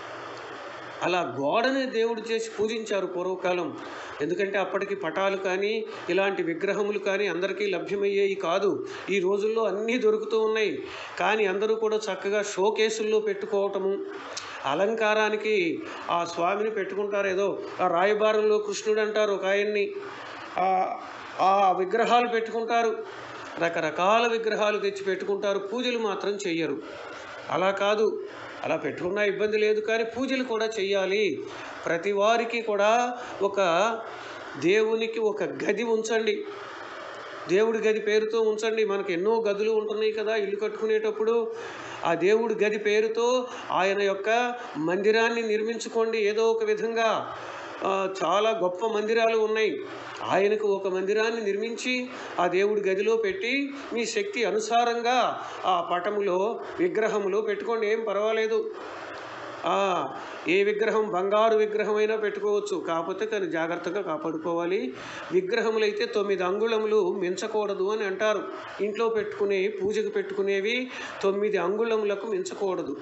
అలా గోడని దేవుడు చేసి పూజించారు పూర్వకాలం ఎందుకంటే అప్పటికి పటాలు కానీ ఇలాంటి విగ్రహములు కానీ అందరికీ లభ్యమయ్యేవి కాదు ఈ రోజుల్లో అన్నీ దొరుకుతూ ఉన్నాయి కానీ అందరూ కూడా చక్కగా షో కేసుల్లో పెట్టుకోవటము అలంకారానికి ఆ స్వామిని పెట్టుకుంటారు ఏదో ఆ రాయబారంలో కృష్ణుడు అంటారు ఒక ఆయన్ని ఆ ఆ విగ్రహాలు పెట్టుకుంటారు రకరకాల విగ్రహాలు తెచ్చి పెట్టుకుంటారు పూజలు మాత్రం చెయ్యరు అలా కాదు అలా పెట్టుకున్నా ఇబ్బంది లేదు కానీ పూజలు కూడా చెయ్యాలి ప్రతి వారికి కూడా ఒక దేవునికి ఒక గది ఉంచండి దేవుడి గది పేరుతో ఉంచండి మనకు ఎన్నో గదులు ఉంటున్నాయి కదా ఇల్లు కట్టుకునేటప్పుడు ఆ దేవుడి గది పేరుతో ఆయన యొక్క మందిరాన్ని నిర్మించుకోండి ఏదో ఒక విధంగా ఆ, చాలా గొప్ప మందిరాలు ఉన్నాయి ఆయనకు ఒక మందిరాన్ని నిర్మించి ఆ దేవుడి గదిలో పెట్టి మీ శక్తి అనుసారంగా ఆ పటములో విగ్రహములో పెట్టుకోండి ఏం పర్వాలేదు ఆ, ఏ విగ్రహం బంగారు విగ్రహమైనా పెట్టుకోవచ్చు కాకపోతే కానీ జాగ్రత్తగా కాపాడుకోవాలి విగ్రహములైతే తొమ్మిది అంగుళములు మించకూడదు అని అంటారు ఇంట్లో పెట్టుకునే పూజకు పెట్టుకునేవి తొమ్మిది అంగుళములకు మించకూడదు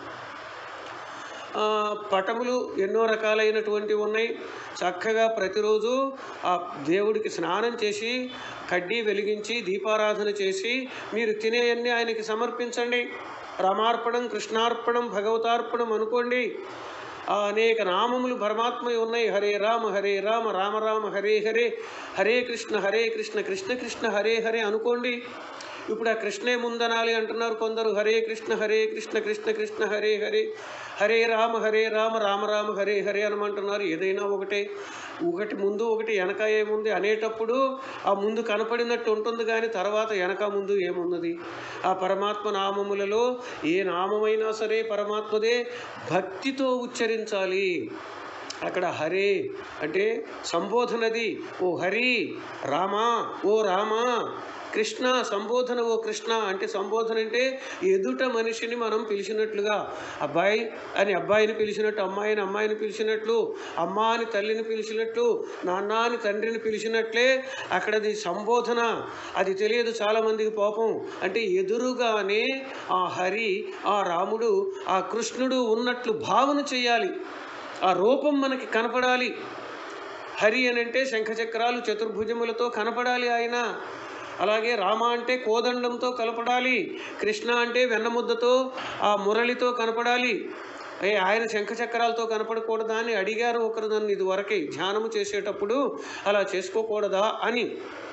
ఆ, పటములు ఎన్నో రకాలైనటువంటివి ఉన్నాయి చక్కగా ప్రతిరోజు ఆ దేవుడికి స్నానం చేసి కడ్డీ వెలిగించి దీపారాధన చేసి మీరు తినేయన్నీ ఆయనకి సమర్పించండి రమార్పణం కృష్ణార్పణం భగవతార్పణం అనుకోండి ఆ అనేక నామములు పరమాత్మ ఉన్నాయి హరే రామ హరే రామ రామ రామ హరే హరే హరే కృష్ణ హరే కృష్ణ కృష్ణ కృష్ణ హరే హరే అనుకోండి ఇప్పుడు ఆ కృష్ణే ముందనాలి అంటున్నారు కొందరు హరే కృష్ణ హరే కృష్ణ కృష్ణ కృష్ణ హరే హరే హరే రామ హరే రామ రామ రామ హరే హరే అనమంటున్నారు ఏదైనా ఒకటే ఒకటి ముందు ఒకటి వెనక ఏముంది అనేటప్పుడు ఆ ముందు కనపడినట్టు ఉంటుంది కానీ తర్వాత వెనక ముందు ఏమున్నది ఆ పరమాత్మ నామములలో ఏ నామమైనా సరే పరమాత్మదే భక్తితో ఉచ్చరించాలి అక్కడ హరే అంటే సంబోధనది ఓ హరి రామా ఓ రామా కృష్ణ సంబోధన ఓ కృష్ణ అంటే సంబోధన అంటే ఎదుట మనిషిని మనం పిలిచినట్లుగా అబ్బాయి అని అబ్బాయిని పిలిచినట్టు అమ్మాయిని అమ్మాయిని పిలిచినట్లు అమ్మ అని తల్లిని పిలిచినట్లు నాన్న అని తండ్రిని పిలిచినట్లే అక్కడది సంబోధన అది తెలియదు చాలామందికి పాపం అంటే ఎదురుగానే ఆ హరి ఆ రాముడు ఆ కృష్ణుడు ఉన్నట్లు భావన చేయాలి ఆ రూపం మనకి కనపడాలి హరి అని అంటే శంఖచక్రాలు చతుర్భుజములతో కనపడాలి ఆయన అలాగే రామ అంటే కోదండంతో కలపడాలి కృష్ణ అంటే వెన్నముద్దతో ఆ మురళితో కనపడాలి ఏ ఆయన శంఖచక్రాలతో కనపడకూడదా అని అడిగారు ఒకరు నన్ను ఇదివరకే ధ్యానము చేసేటప్పుడు అలా చేసుకోకూడదా అని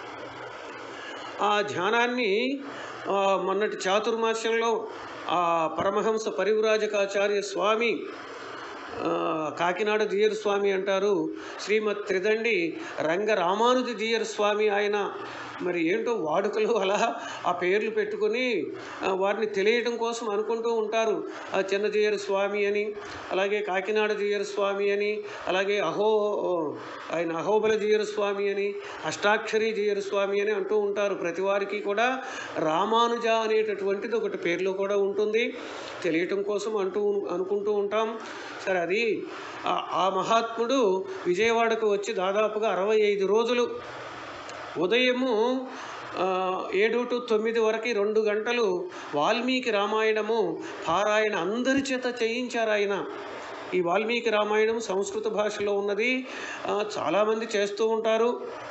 ఆ ధ్యానాన్ని ఆ, మొన్నటి చాతుర్మాస్యంలో ఆ పరమహంస పరివ్రాజకాచార్య స్వామి ఆ, కాకినాడ దియర్ స్వామి అంటారు శ్రీమద్ త్రిదండి రంగ రామానుజ దియర్ స్వామి ఆయన మరి ఏంటో వాడుకలు అలా ఆ పేర్లు పెట్టుకొని ఆ, వారిని తెలియటం కోసం అనుకుంటూ ఉంటారు ఆ చిన్న దియర్ స్వామి అని అలాగే కాకినాడ దియర్ స్వామి అని అలాగే అహో ఆయన అహోబల జియర్ స్వామి అని అష్టాక్షరి జియర్ స్వామి అని అంటూ ఉంటారు ప్రతి వారికి కూడా రామానుజ అనేటటువంటిది ఒకటి పేర్లో కూడా ఉంటుంది తెలియటం కోసం అంటూ అనుకుంటూ ఉంటాం సరే అది ఆ- ఆ మహాత్ముడు విజయవాడకు వచ్చి దాదాపుగా అరవై ఐదు రోజులు ఉదయము ఆ, ఏడు టు తొమ్మిది వరకు రెండు గంటలు వాల్మీకి రామాయణము పారాయణ అందరి చేత చేయించారు ఆయన ఈ వాల్మీకి రామాయణం సంస్కృత భాషలో ఉన్నది ఆ, చాలామంది చేస్తూ ఉంటారు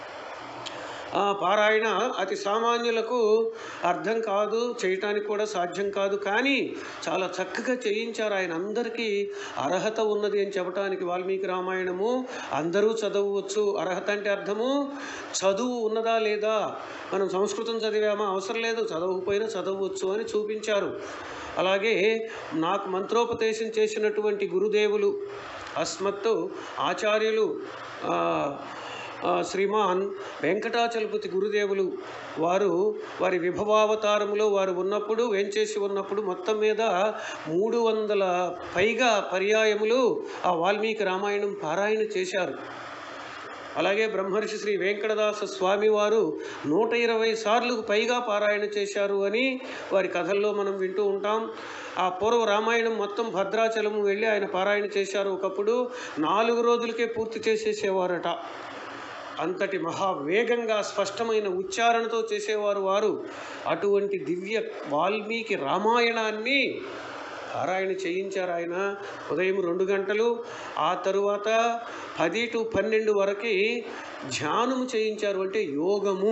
ఆ, పారాయణ అతి సామాన్యులకు అర్థం కాదు చేయటానికి కూడా సాధ్యం కాదు కానీ చాలా చక్కగా చేయించారు ఆయన అందరికీ అర్హత ఉన్నది అని చెప్పడానికి వాల్మీకి రామాయణము అందరూ చదవవచ్చు అర్హత అంటే అర్థము చదువు ఉన్నదా లేదా మనం సంస్కృతం చదివామా అవసరం లేదు చదవకపోయినా చదవచ్చు అని చూపించారు అలాగే నాకు మంత్రోపదేశం చేసినటువంటి గురుదేవులు అస్మత్తు ఆచార్యులు ఆ, ఆ, శ్రీమాన్ వెంకటాచలపతి గురుదేవులు వారు వారి విభవావతారములో వారు ఉన్నప్పుడు వేంచేసి ఉన్నప్పుడు మొత్తం మీద మూడు వందల పైగా పర్యాయములు ఆ వాల్మీకి రామాయణం పారాయణ చేశారు అలాగే బ్రహ్మర్షి శ్రీ వెంకటదాస స్వామి వారు నూట ఇరవై సార్లు పైగా పారాయణ చేశారు అని వారి కథల్లో మనం వింటూ ఉంటాం ఆ పూర్వ రామాయణం మొత్తం భద్రాచలము వెళ్ళి ఆయన పారాయణ చేశారు ఒకప్పుడు నాలుగు రోజులకే పూర్తి చేసేసేవారట అంతటి మహావేగంగా స్పష్టమైన ఉచ్చారణతో చేసేవారు వారు అటువంటి దివ్య వాల్మీకి రామాయణాన్ని పారాయణ చేయించారు ఆయన ఉదయం రెండు గంటలు ఆ తరువాత పది టు పన్నెండు వరకు ధ్యానము చేయించారు అంటే యోగము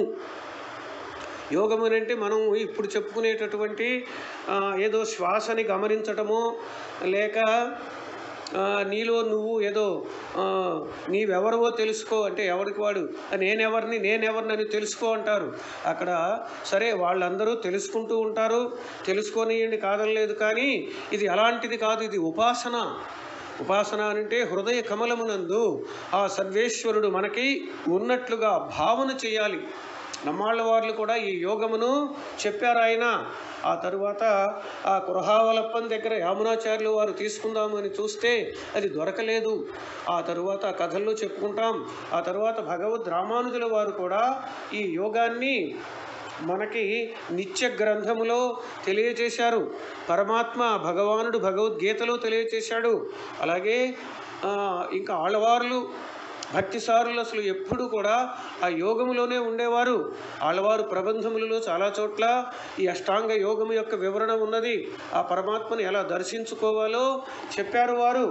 యోగం అని అంటే మనం ఇప్పుడు చెప్పుకునేటటువంటి ఆ, ఏదో శ్వాసని గమనించటమో లేక ఆ, నీలో నువ్వు ఏదో ఆ, నీవెవరివో తెలుసుకో అంటే ఎవరికి వాడు "ఆ, నేనెవరిని నేనెవరినని తెలుసుకో అంటారు అక్కడ సరే వాళ్ళందరూ తెలుసుకుంటూ ఉంటారు తెలుసుకోనియండి కాదనలేదు కానీ ఇది అలాంటిది కాదు ఇది ఉపాసన ఉపాసన అంటే హృదయ కమలమునందు ఆ సర్వేశ్వరుడు మనకి ఉన్నట్లుగా భావన చేయాలి నమ్మాళ్ళ వార్లు కూడా ఈ యోగమును చెప్పారు ఆయన ఆ తరువాత ఆ కురహావలప్పన్ దగ్గర యామునాచార్యులు వారు తీసుకుందామని చూస్తే అది దొరకలేదు ఆ తరువాత ఆ కథల్లో చెప్పుకుంటాం ఆ తరువాత భగవద్ రామానుజుల వారు కూడా ఈ యోగాన్ని మనకి నిత్య గ్రంథములో తెలియజేశారు పరమాత్మ భగవానుడు భగవద్గీతలో తెలియజేశాడు అలాగే ఆ, ఇంకా ఆళ్ళవార్లు భక్తిసారులు అసలు ఎప్పుడు కూడా ఆ యోగములోనే ఉండేవారు ఆళ్ళవారు ప్రబంధములలో చాలా చోట్ల ఈ అష్టాంగ యోగము యొక్క వివరణ ఉన్నది ఆ పరమాత్మను ఎలా దర్శించుకోవాలో చెప్పారు వారు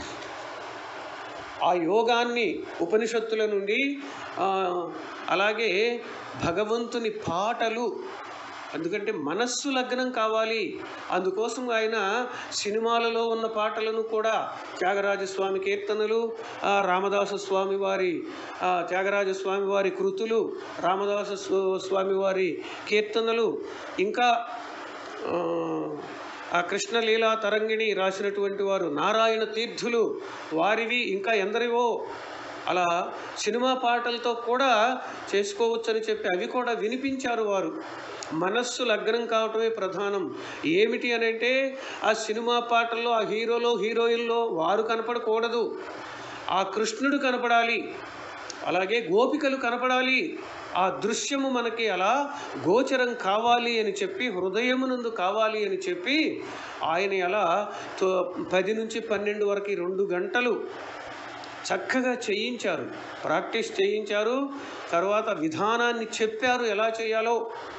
ఆ యోగాన్ని ఉపనిషత్తుల నుండి ఆ, అలాగే భగవంతుని పాటలు ఎందుకంటే మనస్సు లగ్నం కావాలి అందుకోసం ఆయన సినిమాలలో ఉన్న పాటలను కూడా త్యాగరాజ స్వామి కీర్తనలు ఆ, రామదాసు స్వామి వారి ఆ, త్యాగరాజ స్వామి వారి కృతులు రామదాసు స్వ- స్వామి వారి కీర్తనలు ఇంకా ఆ, ఆ కృష్ణలీలా తరంగిణి రాసినటువంటి వారు నారాయణ తీర్థులు వారివి ఇంకా ఎందరివో అలా సినిమా పాటలతో కూడా చేసుకోవచ్చని చెప్పి అవి కూడా వినిపించారు వారు మనస్సు లగ్నం కావటమే ప్రధానం ఏమిటి అని అంటే ఆ సినిమా పాటల్లో ఆ హీరోలో హీరోయిన్లో వారు కనపడకూడదు ఆ కృష్ణుడు కనపడాలి అలాగే గోపికలు కనపడాలి ఆ దృశ్యము మనకి అలా గోచరం కావాలి అని చెప్పి హృదయమునందు కావాలి అని చెప్పి ఆయన అలా తో- పది నుంచి పన్నెండు వరకు రెండు గంటలు చక్కగా చేయించారు ప్రాక్టీస్ చేయించారు తర్వాత విధానాన్ని చెప్పారు ఎలా చేయాలో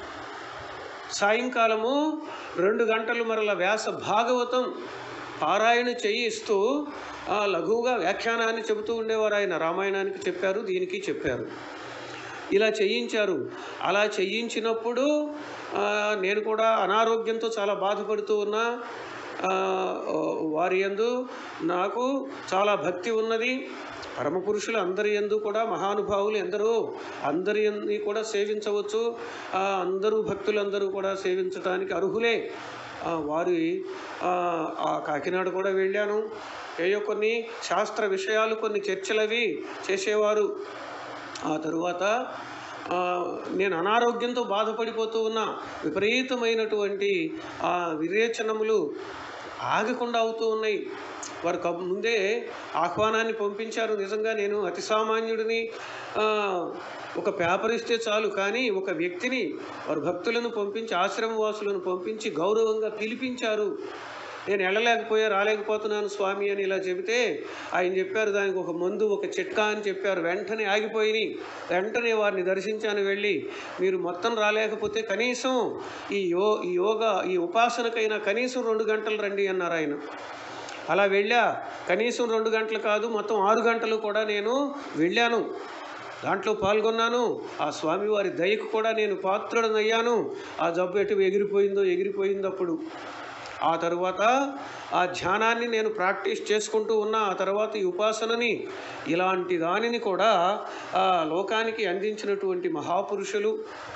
సాయంకాలము రెండు గంటలు మరల వ్యాస భాగవతం పారాయణ చేయిస్తూ ఆ, లఘువుగా వ్యాఖ్యానాన్ని చెబుతూ ఉండేవారు ఆయన రామాయణానికి చెప్పారు దీనికి చెప్పారు ఇలా చేయించారు అలా చేయించినప్పుడు ఆ, నేను కూడా అనారోగ్యంతో చాలా బాధపడుతూ ఉన్నా ఆ, వారి యందు నాకు చాలా భక్తి ఉన్నది పరమ పురుషులు అందరి యందు కూడా మహానుభావులు ఎందరో అందరి యందు కూడా సేవించవచ్చు ఆ, అందరూ భక్తులందరూ కూడా సేవించడానికి అర్హులే ఆ, వారి ఆ, ఆ కాకినాడ కూడా వెళ్ళాను ఏయో కొన్ని శాస్త్ర విషయాలు కొన్ని చర్చలవి చేసేవారు ఆ తరువాత ఆ, నేను అనారోగ్యంతో బాధపడిపోతూ ఉన్నా విపరీతమైనటువంటి ఆ విరేచనములు ఆగకుండా అవుతూ ఉన్నాయి వారు కబ్ ముందే ఆహ్వానాన్ని పంపించారు నిజంగా నేను అతి సామాన్యుడిని ఆ, ఒక పేపర్ ఇస్తే చాలు కానీ ఒక వ్యక్తిని వారు భక్తులను పంపించి ఆశ్రమవాసులను పంపించి గౌరవంగా పిలిపించారు నేను వెళ్ళలేకపోయా రాలేకపోతున్నాను స్వామి అని ఇలా చెబితే ఆయన చెప్పారు దానికి ఒక మందు ఒక చిట్కా అని చెప్పారు వెంటనే ఆగిపోయినాయి వెంటనే వారిని దర్శించాను వెళ్ళి మీరు మొత్తం రాలేకపోతే కనీసం ఈ యో ఈ యోగా ఈ ఉపాసనకైనా కనీసం రెండు గంటలు రండి అన్నారు ఆయన అలా వెళ్ళా కనీసం రెండు గంటలు కాదు మొత్తం ఆరు గంటలు కూడా నేను వెళ్ళాను దాంట్లో పాల్గొన్నాను ఆ స్వామివారి దయకు కూడా నేను పాత్రుడనయ్యాను ఆ జబ్బు ఎటు ఎగిరిపోయిందో ఎగిరిపోయింది అప్పుడు ఆ తరువాత ఆ ధ్యానాన్ని నేను ప్రాక్టీస్ చేసుకుంటూ ఉన్నా ఆ తర్వాత ఈ ఉపాసనని ఇలాంటి దానిని కూడా ఆ లోకానికి అందించినటువంటి మహాపురుషులు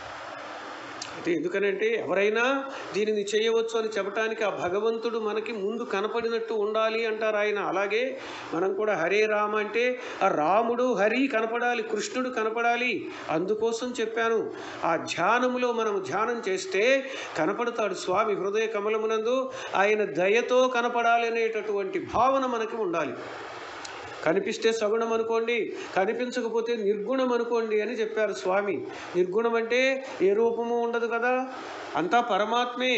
అంటే ఎందుకనంటే ఎవరైనా దీనిని చేయవచ్చు అని చెప్పడానికి ఆ భగవంతుడు మనకి ముందు కనపడినట్టు ఉండాలి అంటారు ఆయన అలాగే మనం కూడా హరే రామ అంటే ఆ రాముడు హరి కనపడాలి కృష్ణుడు కనపడాలి అందుకోసం చెప్పాను ఆ ధ్యానములో మనం ధ్యానం చేస్తే కనపడతాడు స్వామి హృదయ కమలమునందు ఆయన దయతో కనపడాలి అనేటటువంటి భావన మనకి ఉండాలి కనిపిస్తే సగుణం అనుకోండి కనిపించకపోతే నిర్గుణం అనుకోండి అని చెప్పారు స్వామి నిర్గుణం అంటే ఏ రూపము ఉండదు కదా అంతా పరమాత్మే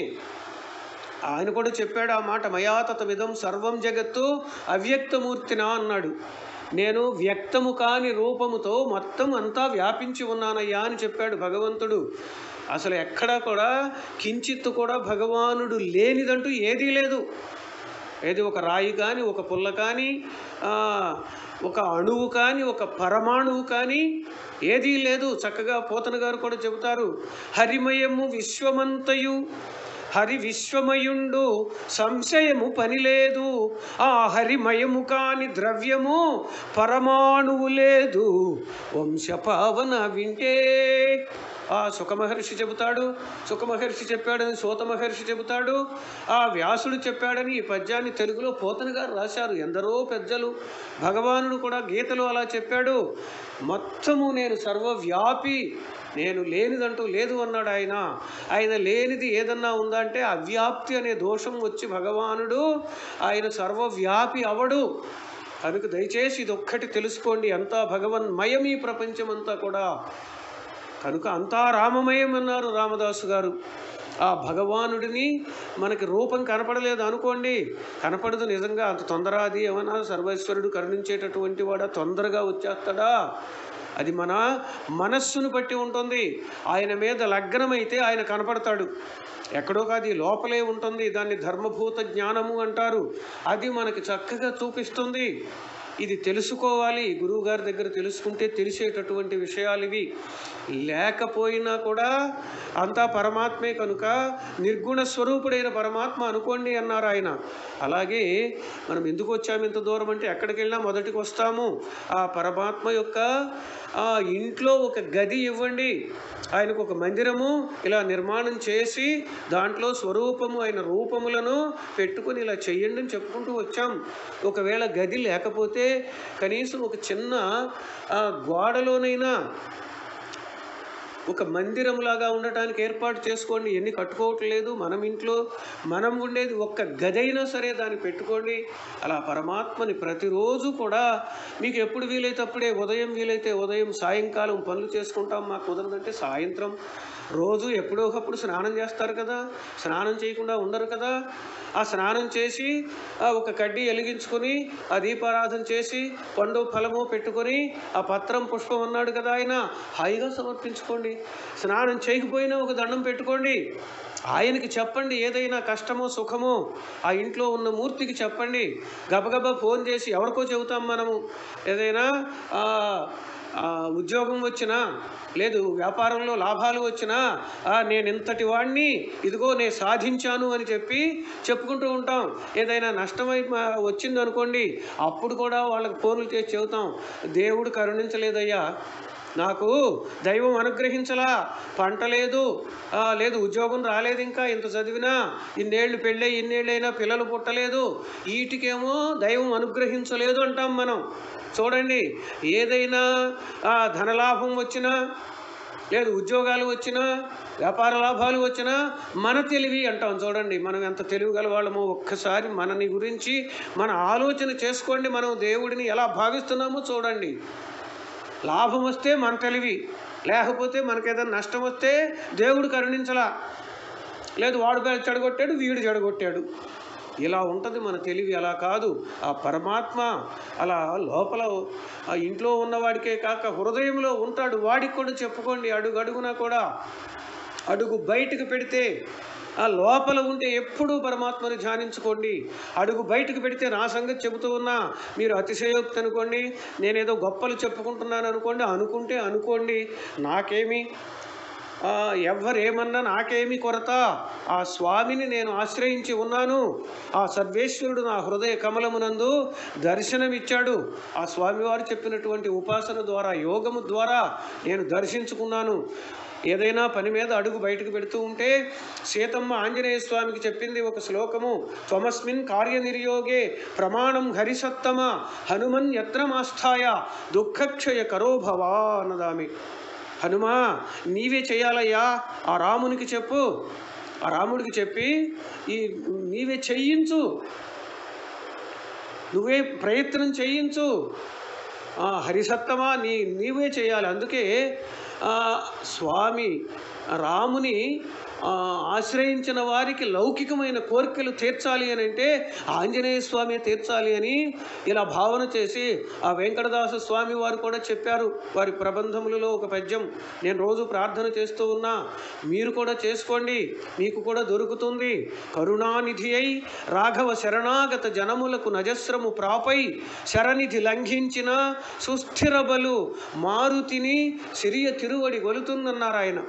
ఆయన కూడా చెప్పాడు ఆ మాట మయాతత విధం సర్వం జగత్తు అవ్యక్తమూర్తినా అన్నాడు నేను వ్యక్తము కాని రూపముతో మొత్తం అంతా వ్యాపించి ఉన్నానయ్యా అని చెప్పాడు భగవంతుడు అసలు ఎక్కడా కూడా కించిత్తు కూడా భగవానుడు లేనిదంటూ ఏదీ లేదు ఏది ఒక రాయి కానీ ఒక పుల్ల కానీ ఆ, ఒక అణువు కానీ ఒక పరమాణువు కానీ ఏదీ లేదు చక్కగా పోతన గారు కూడా చెబుతారు హరిమయము విశ్వమంతయు హరి విశ్వమయుండు సంశయము పని లేదు ఆ హరిమయము కాని ద్రవ్యము పరమాణువు లేదు వంశపావన వింటే ఆ సుఖమహర్షి చెబుతాడు సుఖమహర్షి చెప్పాడని సూత మహర్షి చెబుతాడు ఆ వ్యాసుడు చెప్పాడని ఈ పద్యాన్ని తెలుగులో పోతన గారు రాశారు ఎందరో పెద్దలు భగవానుడు కూడా గీతలో అలా చెప్పాడు మొత్తము నేను సర్వవ్యాపి నేను లేనిదంటూ లేదు అన్నాడు ఆయన ఆయన లేనిది ఏదన్నా ఉందా అంటే అవ్యాప్తి అనే దోషం వచ్చి భగవానుడు ఆయన సర్వవ్యాపి అవడు కనుక దయచేసి ఇది ఒక్కటి తెలుసుకోండి అంతా భగవన్మయం ఈ ప్రపంచమంతా కూడా కనుక అంతా రామమయం అన్నారు రామదాసు గారు ఆ భగవానుడిని మనకి రూపం కనపడలేదు అనుకోండి కనపడదు నిజంగా అంత తొందర అది ఏమన్నా సర్వేశ్వరుడు కరుణించేటటువంటి వాడా తొందరగా వచ్చేస్తాడా అది మన మనస్సును బట్టి ఉంటుంది ఆయన మీద లగ్నమైతే ఆయన కనపడతాడు ఎక్కడో కాదు ఈ లోపలే ఉంటుంది దాన్ని ధర్మభూత జ్ఞానము అంటారు అది మనకి చక్కగా చూపిస్తుంది ఇది తెలుసుకోవాలి గురువు గారి దగ్గర తెలుసుకుంటే తెలిసేటటువంటి విషయాలు ఇవి లేకపోయినా కూడా అంతా పరమాత్మే కనుక నిర్గుణ స్వరూపుడైన పరమాత్మ అనుకోండి అన్నారు ఆయన అలాగే మనం ఎందుకు వచ్చాము ఇంత దూరం అంటే ఎక్కడికి వెళ్ళినా మొదటికి వస్తాము ఆ పరమాత్మ యొక్క ఆ ఇంట్లో ఒక గది ఇవ్వండి ఆయనకు ఒక మందిరము ఇలా నిర్మాణం చేసి దాంట్లో స్వరూపము ఆయన రూపములను పెట్టుకొని ఇలా చెయ్యండి అని చెప్పుకుంటూ వచ్చాం ఒకవేళ గది లేకపోతే కనీసం ఒక చిన్న ఆ, గోడలోనైనా ఒక మందిరంలాగా ఉండటానికి ఏర్పాటు చేసుకోండి ఎన్ని కట్టుకోవట్లేదు మనం ఇంట్లో మనం ఉండేది ఒక్క గదైనా సరే దాన్ని పెట్టుకోండి అలా పరమాత్మని ప్రతిరోజు కూడా మీకు ఎప్పుడు వీలైతే అప్పుడే ఉదయం వీలైతే ఉదయం సాయంకాలం పనులు చేసుకుంటాం మాకు కుదరదంటే సాయంత్రం రోజు ఎప్పుడో ఒకప్పుడు స్నానం చేస్తారు కదా స్నానం చేయకుండా ఉండరు కదా ఆ స్నానం చేసి ఆ ఒక కడ్డీ వెలిగించుకొని ఆ దీపారాధన చేసి పండు ఫలము పెట్టుకొని ఆ పత్రం పుష్పం అన్నాడు కదా ఆయన హాయిగా సమర్పించుకోండి స్నానం చేయకపోయినా ఒక దండం పెట్టుకోండి ఆయనకి చెప్పండి ఏదైనా కష్టమో సుఖమో ఆ ఇంట్లో ఉన్న మూర్తికి చెప్పండి గబగబా ఫోన్ చేసి ఎవరికో చెబుతాం మనము ఏదైనా ఆ, ఆ, ఉద్యోగం వచ్చినా లేదు వ్యాపారంలో లాభాలు వచ్చినా "ఆ, నేను ఇంతటి వాడిని ఇదిగో నేను సాధించాను అని చెప్పి చెప్పుకుంటూ ఉంటాం ఏదైనా నష్టమై మా- వచ్చిందనుకోండి అప్పుడు కూడా వాళ్ళకి ఫోన్లు చేసి చెబుతాం దేవుడు కరుణించలేదయ్యా నాకు దైవం అనుగ్రహించలా పంట లేదు ఆ, లేదు ఉద్యోగం రాలేదు ఇంకా ఇంత చదివినా ఇన్నేళ్ళు పెళ్ళై ఇన్నేళ్ళైనా పిల్లలు పుట్టలేదు వీటికేమో దైవం అనుగ్రహించలేదు అంటాం మనం చూడండి ఏదైనా ఆ, ధనలాభం వచ్చినా లేదు ఉద్యోగాలు వచ్చినా వ్యాపార లాభాలు వచ్చినా మన తెలివి అంటాం చూడండి మనం ఎంత తెలివి గల వాళ్ళమో ఒక్కసారి మనని గురించి మన ఆలోచన చేసుకోండి మనం దేవుడిని ఎలా భావిస్తున్నామో చూడండి లాభం వస్తే మన తెలివి లేకపోతే మనకేదైనా నష్టం వస్తే దేవుడు కరుణించలా లేదు వాడు పేరు చెడగొట్టాడు వీడు చెడగొట్టాడు ఇలా ఉంటుంది మన తెలివి అలా కాదు ఆ పరమాత్మ అలా లోపల ఆ ఇంట్లో ఉన్నవాడికే కాక హృదయంలో ఉంటాడు వాడికి కూడా చెప్పుకోండి అడుగు అడుగునా కూడా అడుగు బయటకు పెడితే ఆ లోపల ఉంటే ఎప్పుడూ పరమాత్మని ధ్యానించుకోండి అడుగు బయటకు పెడితే నా సంగతి చెబుతూ ఉన్నా మీరు అతిశయోక్తి అనుకోండి నేనేదో గొప్పలు చెప్పుకుంటున్నాను అనుకోండి అనుకుంటే అనుకోండి నాకేమి ఆ, ఎవ్వరేమన్నా నాకేమి కొరత ఆ స్వామిని నేను ఆశ్రయించి ఉన్నాను ఆ సర్వేశ్వరుడు నా హృదయ కమలమునందు దర్శనమిచ్చాడు ఆ స్వామివారు చెప్పినటువంటి ఉపాసన ద్వారా యోగము ద్వారా నేను దర్శించుకున్నాను ఏదైనా పని మీద అడుగు బయటకు పెడుతూ ఉంటే సీతమ్మ ఆంజనేయ స్వామికి చెప్పింది ఒక శ్లోకము త్వమస్మిన్ కార్యనిర్యోగే ప్రమాణం హరిసత్తమ హనుమన్ యత్నమాస్థాయ దుఃఖక్షయ కరో భవా అన్నదామి హనుమా నీవే చేయాలయ్యా ఆ రామునికి చెప్పు ఆ రాముడికి చెప్పి ఈ నీవే చెయ్యించు నువ్వే ప్రయత్నం చేయించు ఆ, హరిసత్తమా నీ నీవే చేయాలి అందుకే ఆ, స్వామి రాముని ఆ, ఆశ్రయించిన వారికి లౌకికమైన కోరికలు తీర్చాలి అని అంటే ఆంజనేయ స్వామి తీర్చాలి అని ఇలా భావన చేసి ఆ వెంకటదాస స్వామి వారు కూడా చెప్పారు వారి ప్రబంధములలో ఒక పద్యం నేను రోజు ప్రార్థన చేస్తూ ఉన్నా మీరు కూడా చేసుకోండి మీకు కూడా దొరుకుతుంది కరుణానిధి అయి రాఘవ శరణాగత జనములకు నజస్రము ప్రాపై శరణిధి లంఘించిన సుస్థిర బలు మారుతిని సిరియ తిరువడి గొలుతుందన్నారు ఆయన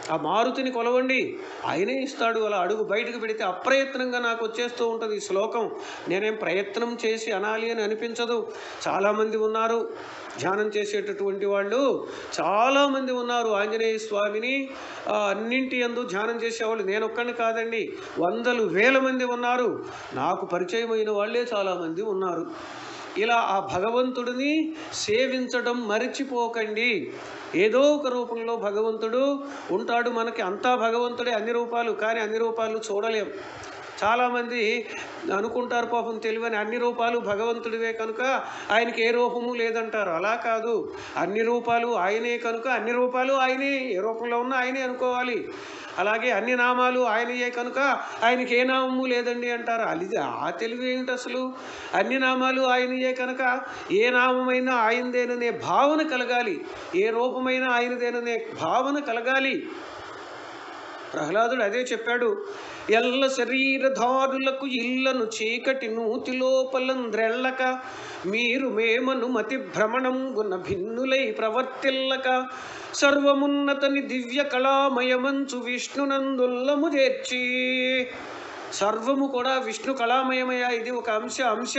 ఆ మారుతిని కొలవండి ఆయనే ఇస్తాడు అలా అడుగు బయటకు పెడితే అప్రయత్నంగా నాకు వచ్చేస్తూ ఉంటుంది ఈ శ్లోకం నేనేం ప్రయత్నం చేసి అనాలి అని అనిపించదు చాలామంది ఉన్నారు ధ్యానం చేసేటటువంటి వాళ్ళు చాలామంది ఉన్నారు ఆంజనేయ స్వామిని ఆ, అన్నింటి ఎందు ధ్యానం చేసేవాళ్ళు నేను ఒక్కడిని కాదండి వందలు వేల మంది ఉన్నారు నాకు పరిచయమైన వాళ్ళే చాలామంది ఉన్నారు ఇలా ఆ భగవంతుడిని సేవించడం మరిచిపోకండి ఏదో ఒక రూపంలో భగవంతుడు ఉంటాడు మనకి అంతా భగవంతుడే అన్ని రూపాలు కానీ అన్ని రూపాలు చూడలేం చాలామంది అనుకుంటారు పాపం తెలివని అన్ని రూపాలు భగవంతుడివే కనుక ఆయనకి ఏ రూపము లేదంటారు అలా కాదు అన్ని రూపాలు ఆయనే కనుక అన్ని రూపాలు ఆయనే ఏ రూపంలో ఉన్నా ఆయనే అనుకోవాలి అలాగే అన్ని నామాలు ఆయనయే కనుక ఆయనకి ఏ నామము లేదండి అంటారు అది ఆ తెలివి ఏంటి అసలు అన్ని నామాలు ఆయనయే కనుక ఏ నామమైనా ఆయనదేననే భావన కలగాలి ఏ రూపమైనా ఆయనదేననే భావన కలగాలి ప్రహ్లాదుడు అదే చెప్పాడు ఎల్ల శరీరధారులకు ఇల్లను చీకటి నూతి లోపలంద్రెళ్ళక మీరు మేమను మతి భ్రమణం గుణ భిన్నులై ప్రవర్తిల్లక సర్వమున్నతని దివ్య కళామయమంచు విష్ణునందుల్లము చేర్చి సర్వము కూడా విష్ణు కళామయమయ ఇది ఒక అంశ అంశ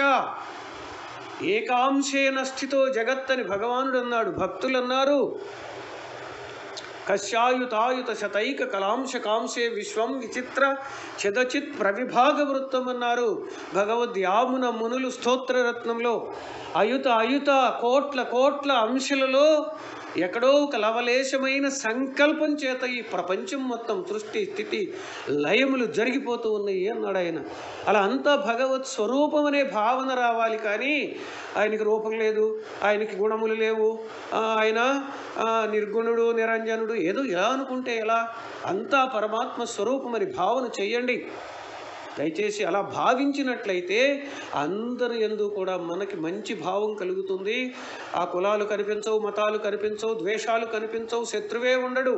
ఏకాంశేన స్థితో జగత్తని భగవానుడు అన్నాడు భక్తులు అన్నారు కశ్యాయుతాయుత శతైక కలాంశ కాంశే విశ్వం విచిత్ర చిదచిత్ ప్రవిభాగ వృత్తం అన్నారు భగవద్యామున మునులు స్తోత్రరత్నంలో అయుత అయుత కోట్ల కోట్ల అంశలలో ఎక్కడో ఒక లవలేశమైన సంకల్పం చేత ఈ ప్రపంచం మొత్తం సృష్టి స్థితి లయములు జరిగిపోతూ ఉన్నాయి అన్నాడు ఆయన అలా అంతా భగవత్ స్వరూపం అనే భావన రావాలి కానీ ఆయనకి రూపం లేదు ఆయనకి గుణములు లేవు ఆ, ఆయన ఆ, నిర్గుణుడు నిరంజనుడు ఏదో ఇలా అనుకుంటే ఎలా అంతా పరమాత్మ స్వరూపం అని భావన చెయ్యండి దయచేసి అలా భావించినట్లయితే అందరి ఎందు కూడా మనకి మంచి భావం కలుగుతుంది ఆ కులాలు కనిపించవు మతాలు కనిపించవు ద్వేషాలు కనిపించవు శత్రువే ఉండడు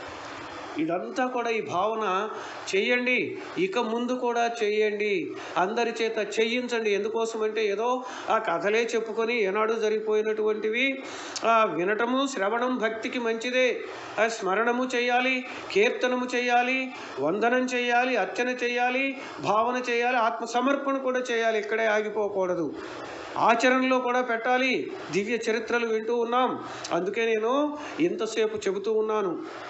ఇదంతా కూడా ఈ భావన చెయ్యండి ఇక ముందు కూడా చెయ్యండి అందరి చేత చెయ్యించండి ఎందుకోసం అంటే ఏదో ఆ కథలే చెప్పుకొని ఏనాడు జరిగిపోయినటువంటివి ఆ వినటము శ్రవణం భక్తికి మంచిదే ఆ స్మరణము చేయాలి కీర్తనము చేయాలి వందనం చేయాలి అర్చన చేయాలి భావన చేయాలి ఆత్మ సమర్పణ కూడా చేయాలి ఇక్కడే ఆగిపోకూడదు ఆచరణలో కూడా పెట్టాలి దివ్య చరిత్రలు వింటూ ఉన్నాం అందుకే నేను ఇంతసేపు చెబుతూ ఉన్నాను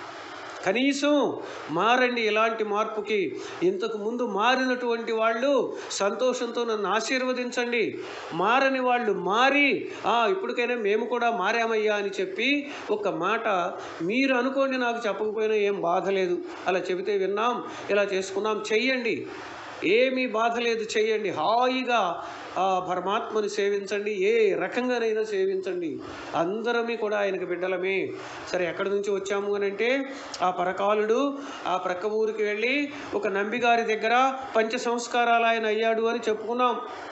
కనీసం మారండి ఇలాంటి మార్పుకి ఇంతకు ముందు మారినటువంటి వాళ్ళు సంతోషంతో నన్ను ఆశీర్వదించండి మారని వాళ్ళు మారి "ఆ, ఇప్పటికైనా మేము కూడా మారామయ్యా అని చెప్పి ఒక మాట మీరు అనుకోండి నాకు చెప్పకపోయినా ఏం బాధ లేదు అలా చెబితే విన్నాం ఇలా చేసుకున్నాం చెయ్యండి ఏమీ బాధ లేదు చెయ్యండి హాయిగా ఆ పరమాత్మని సేవించండి ఏ రకంగానైనా సేవించండి అందరమీ కూడా ఆయనకు బిడ్డలమే సరే ఎక్కడి నుంచి వచ్చాము అని అంటే ఆ పరకాలుడు ఆ ప్రక్క ఊరికి వెళ్ళి ఒక నంబిగారి దగ్గర పంచ సంస్కారాలు ఆయన అయ్యాడు అని చెప్పుకున్నాం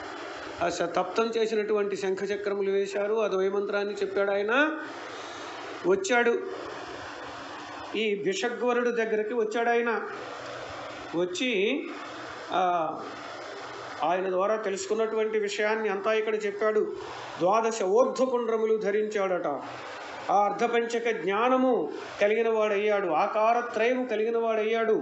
ఆ స- తప్తం చేసినటువంటి శంఖ చక్రములు వేశారు ఆ ద్వయమంత్రాన్ని చెప్పాడు ఆయన వచ్చాడు ఈ భిషగ్వరుడు దగ్గరికి వచ్చాడు ఆయన వచ్చి ఆ, ఆయన ద్వారా తెలుసుకున్నటువంటి విషయాన్ని అంతా ఇక్కడ చెప్పాడు ద్వాదశ ఊర్ధ్వపుండ్రములు ధరించాడట ఆ అర్ధపంచక జ్ఞానము కలిగిన వాడయ్యాడు ఆకారత్రయము కలిగిన వాడయ్యాడు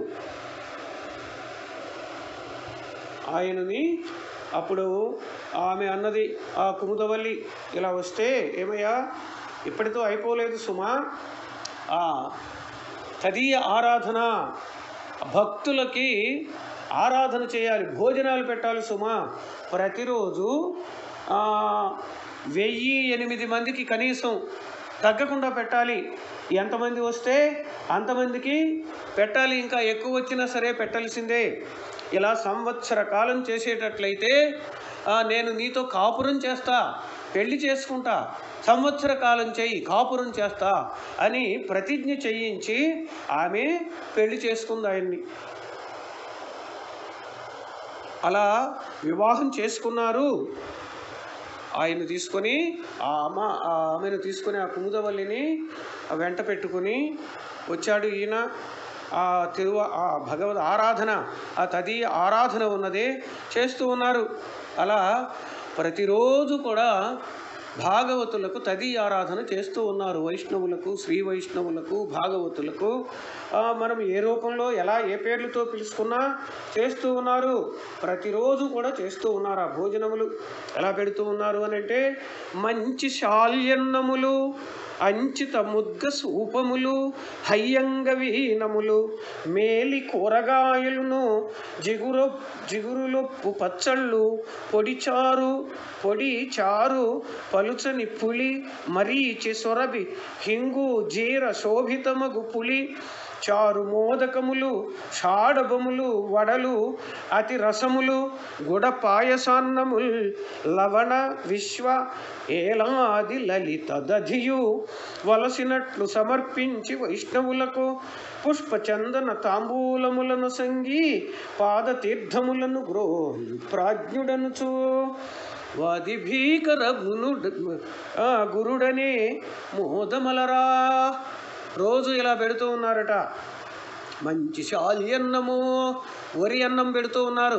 ఆయనని అప్పుడు ఆమె అన్నది ఆ కుముదవల్లి ఇలా వస్తే ఏమయ్యా ఇప్పటితో అయిపోలేదు సుమా ఆ తదీయ ఆరాధన భక్తులకి ఆరాధన చేయాలి భోజనాలు పెట్టాలి సుమా ప్రతిరోజు ఆ, వెయ్యి ఎనిమిది మందికి కనీసం తగ్గకుండా పెట్టాలి ఎంతమంది వస్తే అంతమందికి పెట్టాలి ఇంకా ఎక్కువ వచ్చినా సరే పెట్టాల్సిందే ఇలా సంవత్సర కాలం చేసేటట్లయితే ఆ, నేను నీతో కాపురం చేస్తా పెళ్లి చేసుకుంటా సంవత్సర కాలం చేయి కాపురం చేస్తా అని ప్రతిజ్ఞ చేయించి ఆమె పెళ్లి చేసుకుంది ఆయన్ని అలా వివాహం చేసుకున్నారు ఆయన తీసుకొని ఆ అమ్మ ఆ ఆమెను తీసుకొని ఆ కుముదవల్లిని వెంట పెట్టుకొని వచ్చాడు ఈయన ఆ తిరువ ఆ భగవద్ ఆరాధన ఆ తదీయ ఆరాధన ఉన్నదే చేస్తూ ఉన్నారు అలా ప్రతిరోజు కూడా భాగవతులకు తది ఆరాధన చేస్తూ ఉన్నారు వైష్ణవులకు శ్రీ వైష్ణవులకు భాగవతులకు ఆ, మనం ఏ రూపంలో ఎలా ఏ పేర్లతో పిలుచుకున్నా చేస్తూ ఉన్నారు ప్రతిరోజు కూడా చేస్తూ ఉన్నారు ఆ భోజనములు ఎలా పెడుతూ ఉన్నారు అని అంటే మంచి శాల్యన్నములు అంచిత ముద్గ సూపములు హయ్యంగ వీనములు మేలి కూరగాయలను జిగురు జిగురులొప్పు పచ్చళ్ళు పొడి చారు పొడి చారు పలుచని పులి మరీచి సొరబి హింగు జీర శోభితమగు పులి చారు మోదకములు షాడబములు వడలు అతి రసములు గుడ పాయసాన్నముల్ లవణ విశ్వ ఏలాది లలిత దధియు వలసినట్లు సమర్పించి వైష్ణవులకు పుష్పచందన తాంబూలములను సంగి పాదతీర్థములను గ్రో ప్రాజ్ఞుడనుచు వాది భీకర గునుడ ఆ, గురుడనే మోదమలరా రోజు ఇలా పెడుతూ ఉన్నారట మంచి శాలి అన్నము వరి అన్నం పెడుతూ ఉన్నారు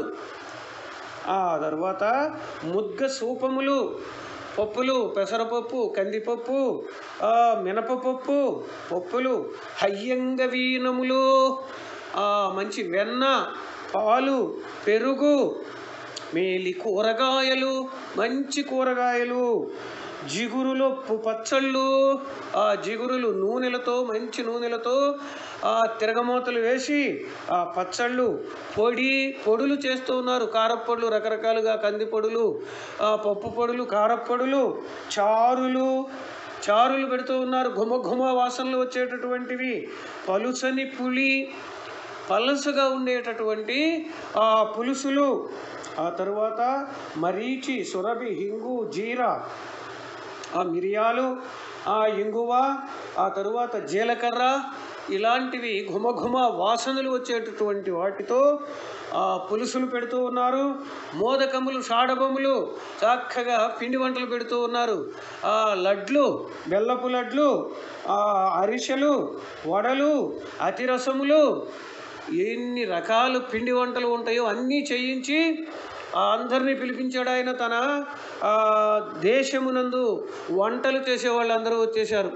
ఆ తర్వాత ముద్గ సూపములు పప్పులు పెసరపప్పు కందిపప్పు ఆ, మినపపప్పు పప్పులు హయ్యంగ వీనములు ఆ, మంచి వెన్న పాలు పెరుగు మేలి కూరగాయలు మంచి కూరగాయలు జిగురులో పు- పచ్చళ్ళు ఆ జిగురులు నూనెలతో మంచి నూనెలతో ఆ తిరగమూతలు వేసి ఆ పచ్చళ్ళు పొడి పొడులు చేస్తూ ఉన్నారు కారప్పొడులు రకరకాలుగా కంది పొడులు ఆ పప్పు పొడులు కారప్పొడులు చారులు చారులు పెడుతూ ఉన్నారు ఘుమ ఘుమ వాసనలు వచ్చేటటువంటివి పలుచని పులి పలసగా ఉండేటటువంటి ఆ పులుసులు ఆ తరువాత మరీచి సురభి హింగు జీరా ఆ మిరియాలు ఆ ఇంగువ ఆ తరువాత జీలకర్ర ఇలాంటివి ఘుమఘుమ వాసనలు వచ్చేటటువంటి వాటితో ఆ పులుసులు పెడుతూ ఉన్నారు మోదకములు షాడబములు చక్కగా పిండి వంటలు పెడుతూ ఉన్నారు ఆ లడ్లు బెల్లపు లడ్లు ఆ అరిసెలు వడలు అతిరసములు ఎన్ని రకాల పిండి వంటలు ఉంటాయో అన్నీ చేయించి ఆ అందరినీ పిలిపించాడు ఆయన తన ఆ, దేశమునందు వంటలు చేసే వాళ్ళందరూ వచ్చేసారు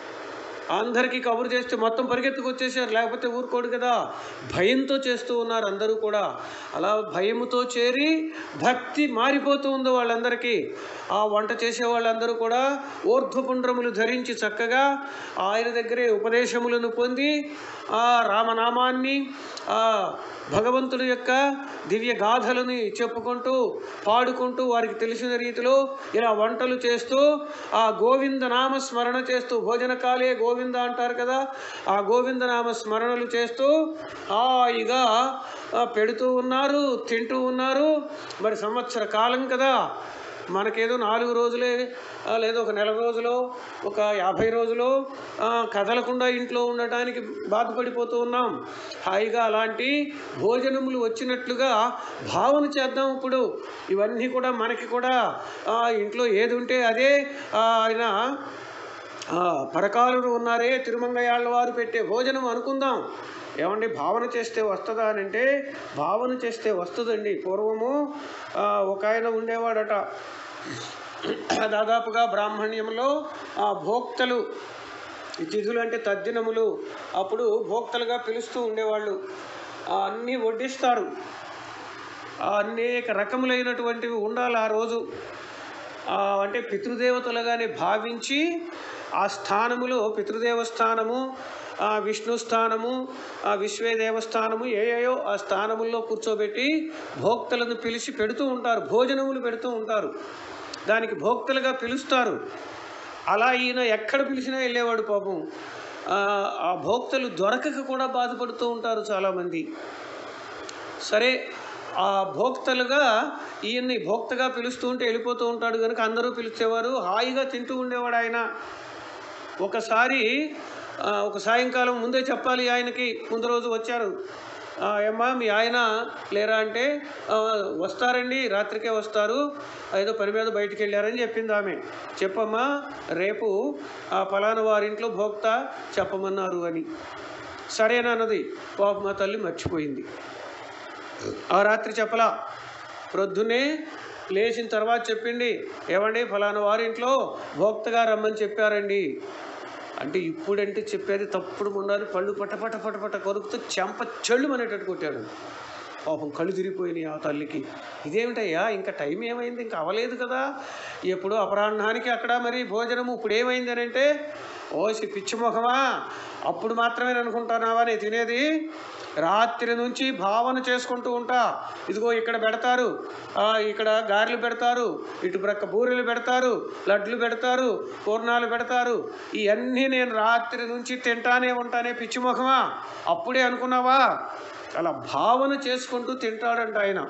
అందరికీ కబురు చేస్తే మొత్తం పరిగెత్తుకు వచ్చేసారు లేకపోతే ఊరుకోడు కదా భయంతో చేస్తూ ఉన్నారు అందరూ కూడా అలా భయముతో చేరి భక్తి మారిపోతూ ఉంది వాళ్ళందరికీ ఆ వంట చేసే వాళ్ళందరూ కూడా ఊర్ధ్వపుండ్రములు ధరించి చక్కగా ఆయన దగ్గరే ఉపదేశములను పొంది ఆ రామనామాన్ని ఆ భగవంతుడి యొక్క దివ్య గాథలని చెప్పుకుంటూ పాడుకుంటూ వారికి తెలిసిన రీతిలో ఇలా వంటలు చేస్తూ ఆ గోవింద నామ స్మరణ చేస్తూ భోజనకాలే గోవింద అంటారు కదా ఆ గోవింద నామ స్మరణలు చేస్తూ హాయిగా ఆ, పెడుతూ ఉన్నారు తింటూ ఉన్నారు మరి సంవత్సర కాలం కదా మనకేదో నాలుగు రోజులే ఆ, లేదా ఒక నెల రోజులో ఒక యాభై రోజులో ఆ, కదలకుండా ఇంట్లో ఉండటానికి బాధపడిపోతూ ఉన్నాం హాయిగా అలాంటి భోజనములు వచ్చినట్లుగా భావన చేద్దాం ఇప్పుడు ఇవన్నీ కూడా మనకి కూడా ఆ, ఇంట్లో ఏది ఉంటే అదే ఆ, ఆయన ఆ, పరకాలుడు ఉన్నారే తిరుమంగయాళ్ళ వారు పెట్టే భోజనం అనుకుందాం ఏమండి భావన చేస్తే వస్తుందా అని అంటే భావన చేస్తే వస్తుందండి పూర్వము ఆ, ఒక ఆయన ఉండేవాడట దాదాపుగా బ్రాహ్మణ్యంలో ఆ భోక్తలు ఈ తిథులు అంటే తద్దినములు అప్పుడు భోక్తలుగా పిలుస్తూ ఉండేవాళ్ళు ఆ, అన్నీ వడ్డిస్తారు ఆ అనేక రకములైనటువంటివి ఉండాలి ఆ రోజు ఆ, అంటే పితృదేవతలుగానే భావించి ఆ స్థానములో పితృదేవస్థానము ఆ విష్ణు స్థానము ఆ విశ్వే దేవస్థానము ఏయో ఆ స్థానముల్లో కూర్చోబెట్టి భోక్తలను పిలిచి పెడుతూ ఉంటారు భోజనములు పెడుతూ ఉంటారు దానికి భోక్తలుగా పిలుస్తారు అలా ఈయన ఎక్కడ పిలిచినా వెళ్ళేవాడు పాపం ఆ, ఆ భోక్తలు దొరకక కూడా బాధపడుతూ ఉంటారు చాలామంది సరే ఆ భోక్తలుగా ఈయన్ని భోక్తగా పిలుస్తూ ఉంటే వెళ్ళిపోతూ ఉంటాడు కనుక అందరూ పిలిచేవారు హాయిగా తింటూ ఉండేవాడు ఆయన ఒకసారి ఆ, ఒక సాయంకాలం ముందే చెప్పాలి ఆయనకి ముందు రోజు వచ్చారు "ఆ, ఏమ్మా మీ ఆయన లేరా అంటే "ఆ, వస్తారండి రాత్రికే వస్తారు ఏదో పని మీద బయటికి వెళ్ళారని చెప్పింది ఆమె చెప్పమ్మా రేపు ఆ పలానా వారింట్లో భోక్త చెప్పమన్నారు అని సరేనన్నది పాప మా తల్లి మర్చిపోయింది ఆ రాత్రి చెప్పలా ప్రొద్దునే లేచిన తర్వాత చెప్పింది ఏమండి ఫలానా వారింట్లో భోక్తగా రమ్మని చెప్పారండి అంటే ఇప్పుడంటే చెప్పేది తప్పుడు ఉండాలి పళ్ళు పట పట పట పట కొరుకుతూ చెంప చెళ్ళు అనేటట్టు కొట్టాడు పాపం కళ్ళు తిరిగిపోయినాయి ఆ తల్లికి ఇదేమిటయ్యా ఇంకా టైం ఏమైంది ఇంకా అవ్వలేదు కదా ఎప్పుడు అపరాహ్నానికి అక్కడ మరి భోజనము ఇప్పుడు ఏమైంది అని అంటే ఓసి పిచ్చి ముఖమా అప్పుడు మాత్రమే అనుకుంటున్నావా నేను తినేది రాత్రి నుంచి భావన చేసుకుంటూ ఉంటా ఇదిగో ఇక్కడ పెడతారు ఆ, ఇక్కడ గారెలు పెడతారు ఇటు ప్రక్క బూరెలు పెడతారు లడ్లు పెడతారు పూర్ణాలు పెడతారు ఇవన్నీ నేను రాత్రి నుంచి తింటానే ఉంటానే పిచ్చి ముఖమా అప్పుడే అనుకున్నావా అలా భావన చేసుకుంటూ తింటాడంట ఆయన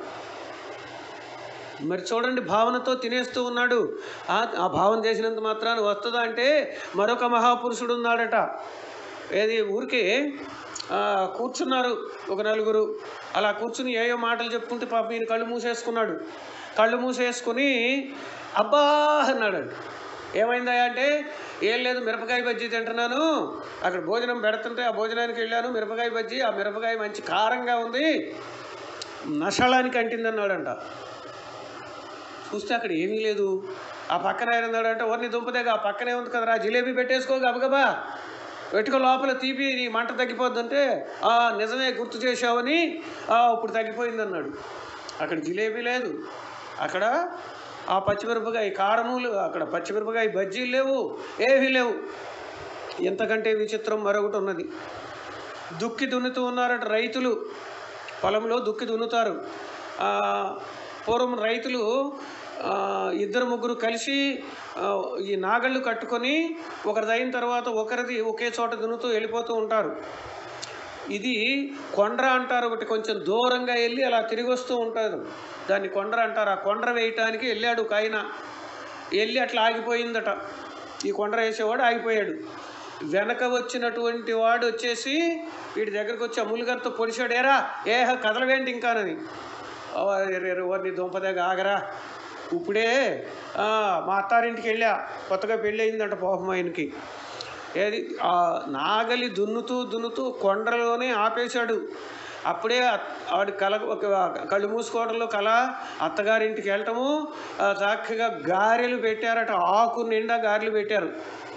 మరి చూడండి భావనతో తినేస్తూ ఉన్నాడు ఆ ఆ భావన చేసినంత మాత్రాన వస్తుందా అంటే మరొక మహాపురుషుడు ఉన్నాడట ఏది ఊరికే ఆ, కూర్చున్నారు ఒక నలుగురు అలా కూర్చుని ఏయో మాటలు చెప్పుకుంటే పాప ఈయన కళ్ళు మూసేసుకున్నాడు కళ్ళు మూసేసుకుని అబ్బా అన్నాడు ఏమైందా అంటే ఏం లేదు మిరపకాయ బజ్జీ తింటున్నాను అక్కడ భోజనం పెడుతుంటే ఆ భోజనానికి వెళ్ళాను మిరపకాయ బజ్జీ ఆ మిరపకాయ మంచి కారంగా ఉంది నషళానికి అంటిందన్నాడంట చూస్తే అక్కడ ఏమీ లేదు ఆ పక్కన ఆయన ఉన్నాడంటే ఓర్ని దుంపదేగా ఆ పక్కనే ఉంది కదరా జిలేబీ పెట్టేసుకో గబగబా పెట్టుకో లోపల తీపి నీ మంట తగ్గిపోద్దంటే "ఆ, నిజమే గుర్తు చేశావని "ఆ, ఇప్పుడు తగ్గిపోయింది అన్నాడు అక్కడ జిలేబీ లేదు అక్కడ ఆ పచ్చిమిరపకాయ కారములు అక్కడ పచ్చిమిరపకాయ బజ్జీలు లేవు ఏవీ లేవు ఎంతకంటే విచిత్రం మరొకటి ఉన్నది దుక్కి దున్నుతూ ఉన్నారట రైతులు పొలంలో దుక్కి దున్నుతారు ఆ, పూర్వం రైతులు ఆ, ఇద్దరు ముగ్గురు కలిసి ఆ, ఈ నాగళ్ళు కట్టుకొని ఒకరిది అయిన తర్వాత ఒకరిది ఒకే చోట దున్నుతూ వెళ్ళిపోతూ ఉంటారు ఇది కొండ్ర అంటారు ఒకటి కొంచెం దూరంగా వెళ్ళి అలా తిరిగి వస్తూ ఉంటారు దాన్ని కొండ్ర అంటారు ఆ కొండ్ర వేయటానికి వెళ్ళాడు ఒక ఆయన వెళ్ళి అట్లా ఆగిపోయిందట ఈ కొండ్ర వేసేవాడు ఆగిపోయాడు వెనక వచ్చినటువంటి వాడు వచ్చేసి వీడి దగ్గరకు వచ్చి అమ్ములుగారితో పొడిచాడు ఏరా ఏహ కదలవేంటి ఇంకానని వారిని దుంపదేగా ఆగరా ఇప్పుడే ఆ, మా అత్తారింటికి వెళ్ళా కొత్తగా పెళ్ళి అయిందంట పాపం ఆయనకి ఏది ఆ నాగలి దున్నుతూ దున్నుతూ కొండలోనే ఆపేశాడు అప్పుడే అత్- ఆవిడ కల ఒక కళ్ళు మూసుకోవడంలో కళ అత్తగారింటికి వెళ్ళటము ఆ, చక్కగా గారెలు పెట్టారట ఆకు నిండా గారెలు పెట్టారు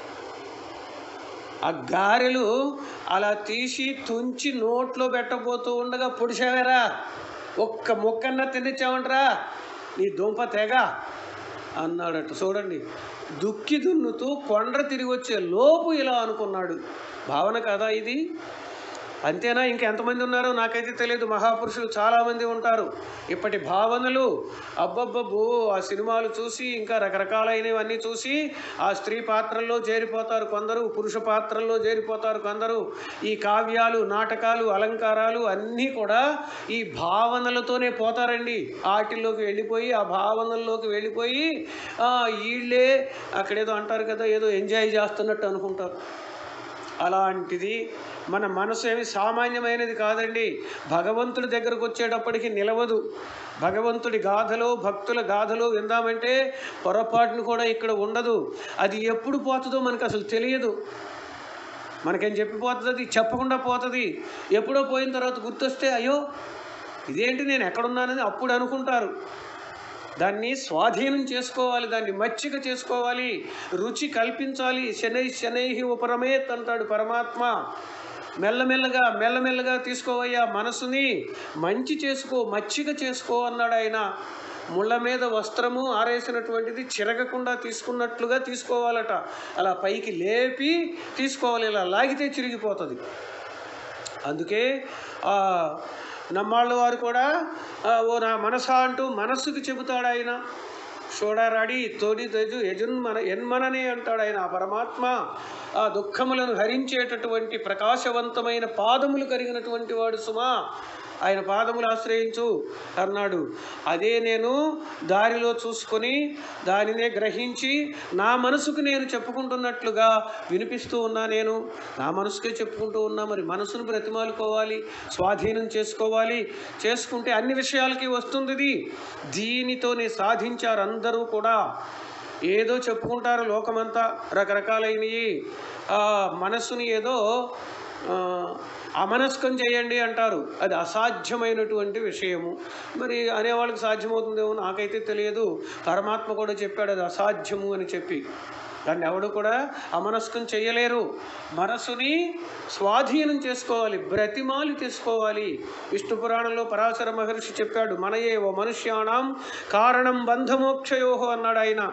ఆ గారెలు అలా తీసి తుంచి నోట్లో పెట్టబోతూ ఉండగా పొడిచావారా ఒక్క ముక్కన్న తినిచ్చావంటరా నీ దుంప తెగ అన్నాడట చూడండి దుక్కి దున్నుతూ కొండ్ర తిరిగి వచ్చే లోపు ఇలా అనుకున్నాడు భావన కదా ఇది అంతేనా ఇంకెంతమంది ఉన్నారో నాకైతే తెలియదు మహాపురుషులు చాలామంది ఉంటారు ఇప్పటి భావనలు అబ్బబ్బబ్బో ఆ సినిమాలు చూసి ఇంకా రకరకాలైనవన్నీ చూసి ఆ స్త్రీ పాత్రల్లో చేరిపోతారు కొందరు పురుష పాత్రల్లో చేరిపోతారు కొందరు ఈ కావ్యాలు నాటకాలు అలంకారాలు అన్నీ కూడా ఈ భావనలతోనే పోతారండి వాటిల్లోకి వెళ్ళిపోయి ఆ భావనల్లోకి వెళ్ళిపోయి ఆ, వీళ్ళే అక్కడేదో అంటారు కదా ఏదో ఎంజాయ్ చేస్తున్నట్టు అనుకుంటారు అలాంటిది మన మనసు ఏమి సామాన్యమైనది కాదండి భగవంతుడి దగ్గరకు వచ్చేటప్పటికి నిలవదు భగవంతుడి గాథలో భక్తుల గాథలో విందామంటే పొరపాటును కూడా ఇక్కడ ఉండదు అది ఎప్పుడు పోతుందో మనకు అసలు తెలియదు మనకేం చెప్పిపోతుంది అది చెప్పకుండా పోతుంది ఎప్పుడో పోయిన తర్వాత గుర్తొస్తే అయ్యో ఇదేంటి నేను ఎక్కడున్నానని అప్పుడు అనుకుంటారు దాన్ని స్వాధీనం చేసుకోవాలి దాన్ని మచ్చిక చేసుకోవాలి రుచి కల్పించాలి శనై శనై ఉపరమేత్ అంటాడు పరమాత్మ మెల్లమెల్లగా మెల్లమెల్లగా తీసుకోవయ్యా మనసుని మంచి చేసుకో మచ్చిక చేసుకో అన్నాడు ఆయన ముళ్ళ మీద వస్త్రము ఆరేసినటువంటిది చిరగకుండా తీసుకున్నట్లుగా తీసుకోవాలట అలా పైకి లేపి తీసుకోవాలి ఇలా లాగితే చిరిగిపోతుంది అందుకే ఆ, నమ్మాళ్ళ వారు కూడా ఆ, ఓ నా మనసా అంటూ మనస్సుకి చెబుతాడు ఆయన చూడరాడి తోడి తెజు యజున్మన ఎన్మననే అంటాడు ఆయన ఆ పరమాత్మ ఆ దుఃఖములను హరించేటటువంటి ప్రకాశవంతమైన పాదములు కలిగినటువంటి వాడు సుమా ఆయన పాదములు ఆశ్రయించు అన్నాడు అదే నేను దారిలో చూసుకొని దానినే గ్రహించి నా మనసుకు నేను చెప్పుకుంటున్నట్లుగా వినిపిస్తూ ఉన్నా నేను నా మనసుకే చెప్పుకుంటూ ఉన్నా మరి మనసును బ్రతిమాలుకోవాలి స్వాధీనం చేసుకోవాలి చేసుకుంటే అన్ని విషయాలకి వస్తుంది ఇది దీనితోనే సాధించారు అందరూ కూడా ఏదో చెప్పుకుంటారు లోకమంతా రకరకాలైనవి ఆ మనస్సుని ఏదో ఆ, అమనస్కం చేయండి అంటారు అది అసాధ్యమైనటువంటి విషయము మరి అనేవాళ్ళకి సాధ్యమవుతుందేమో నాకైతే తెలియదు పరమాత్మ కూడా చెప్పాడు అది అసాధ్యము అని చెప్పి దాన్ని ఎవడు కూడా అమనస్కం చేయలేరు మనసుని స్వాధీనం చేసుకోవాలి బ్రతిమాలి తీసుకోవాలి విష్ణు పురాణంలో పరాశర మహర్షి చెప్పాడు మనయే ఓ మనుష్యాణం కారణం బంధమోక్షయోహో అన్నాడు ఆయన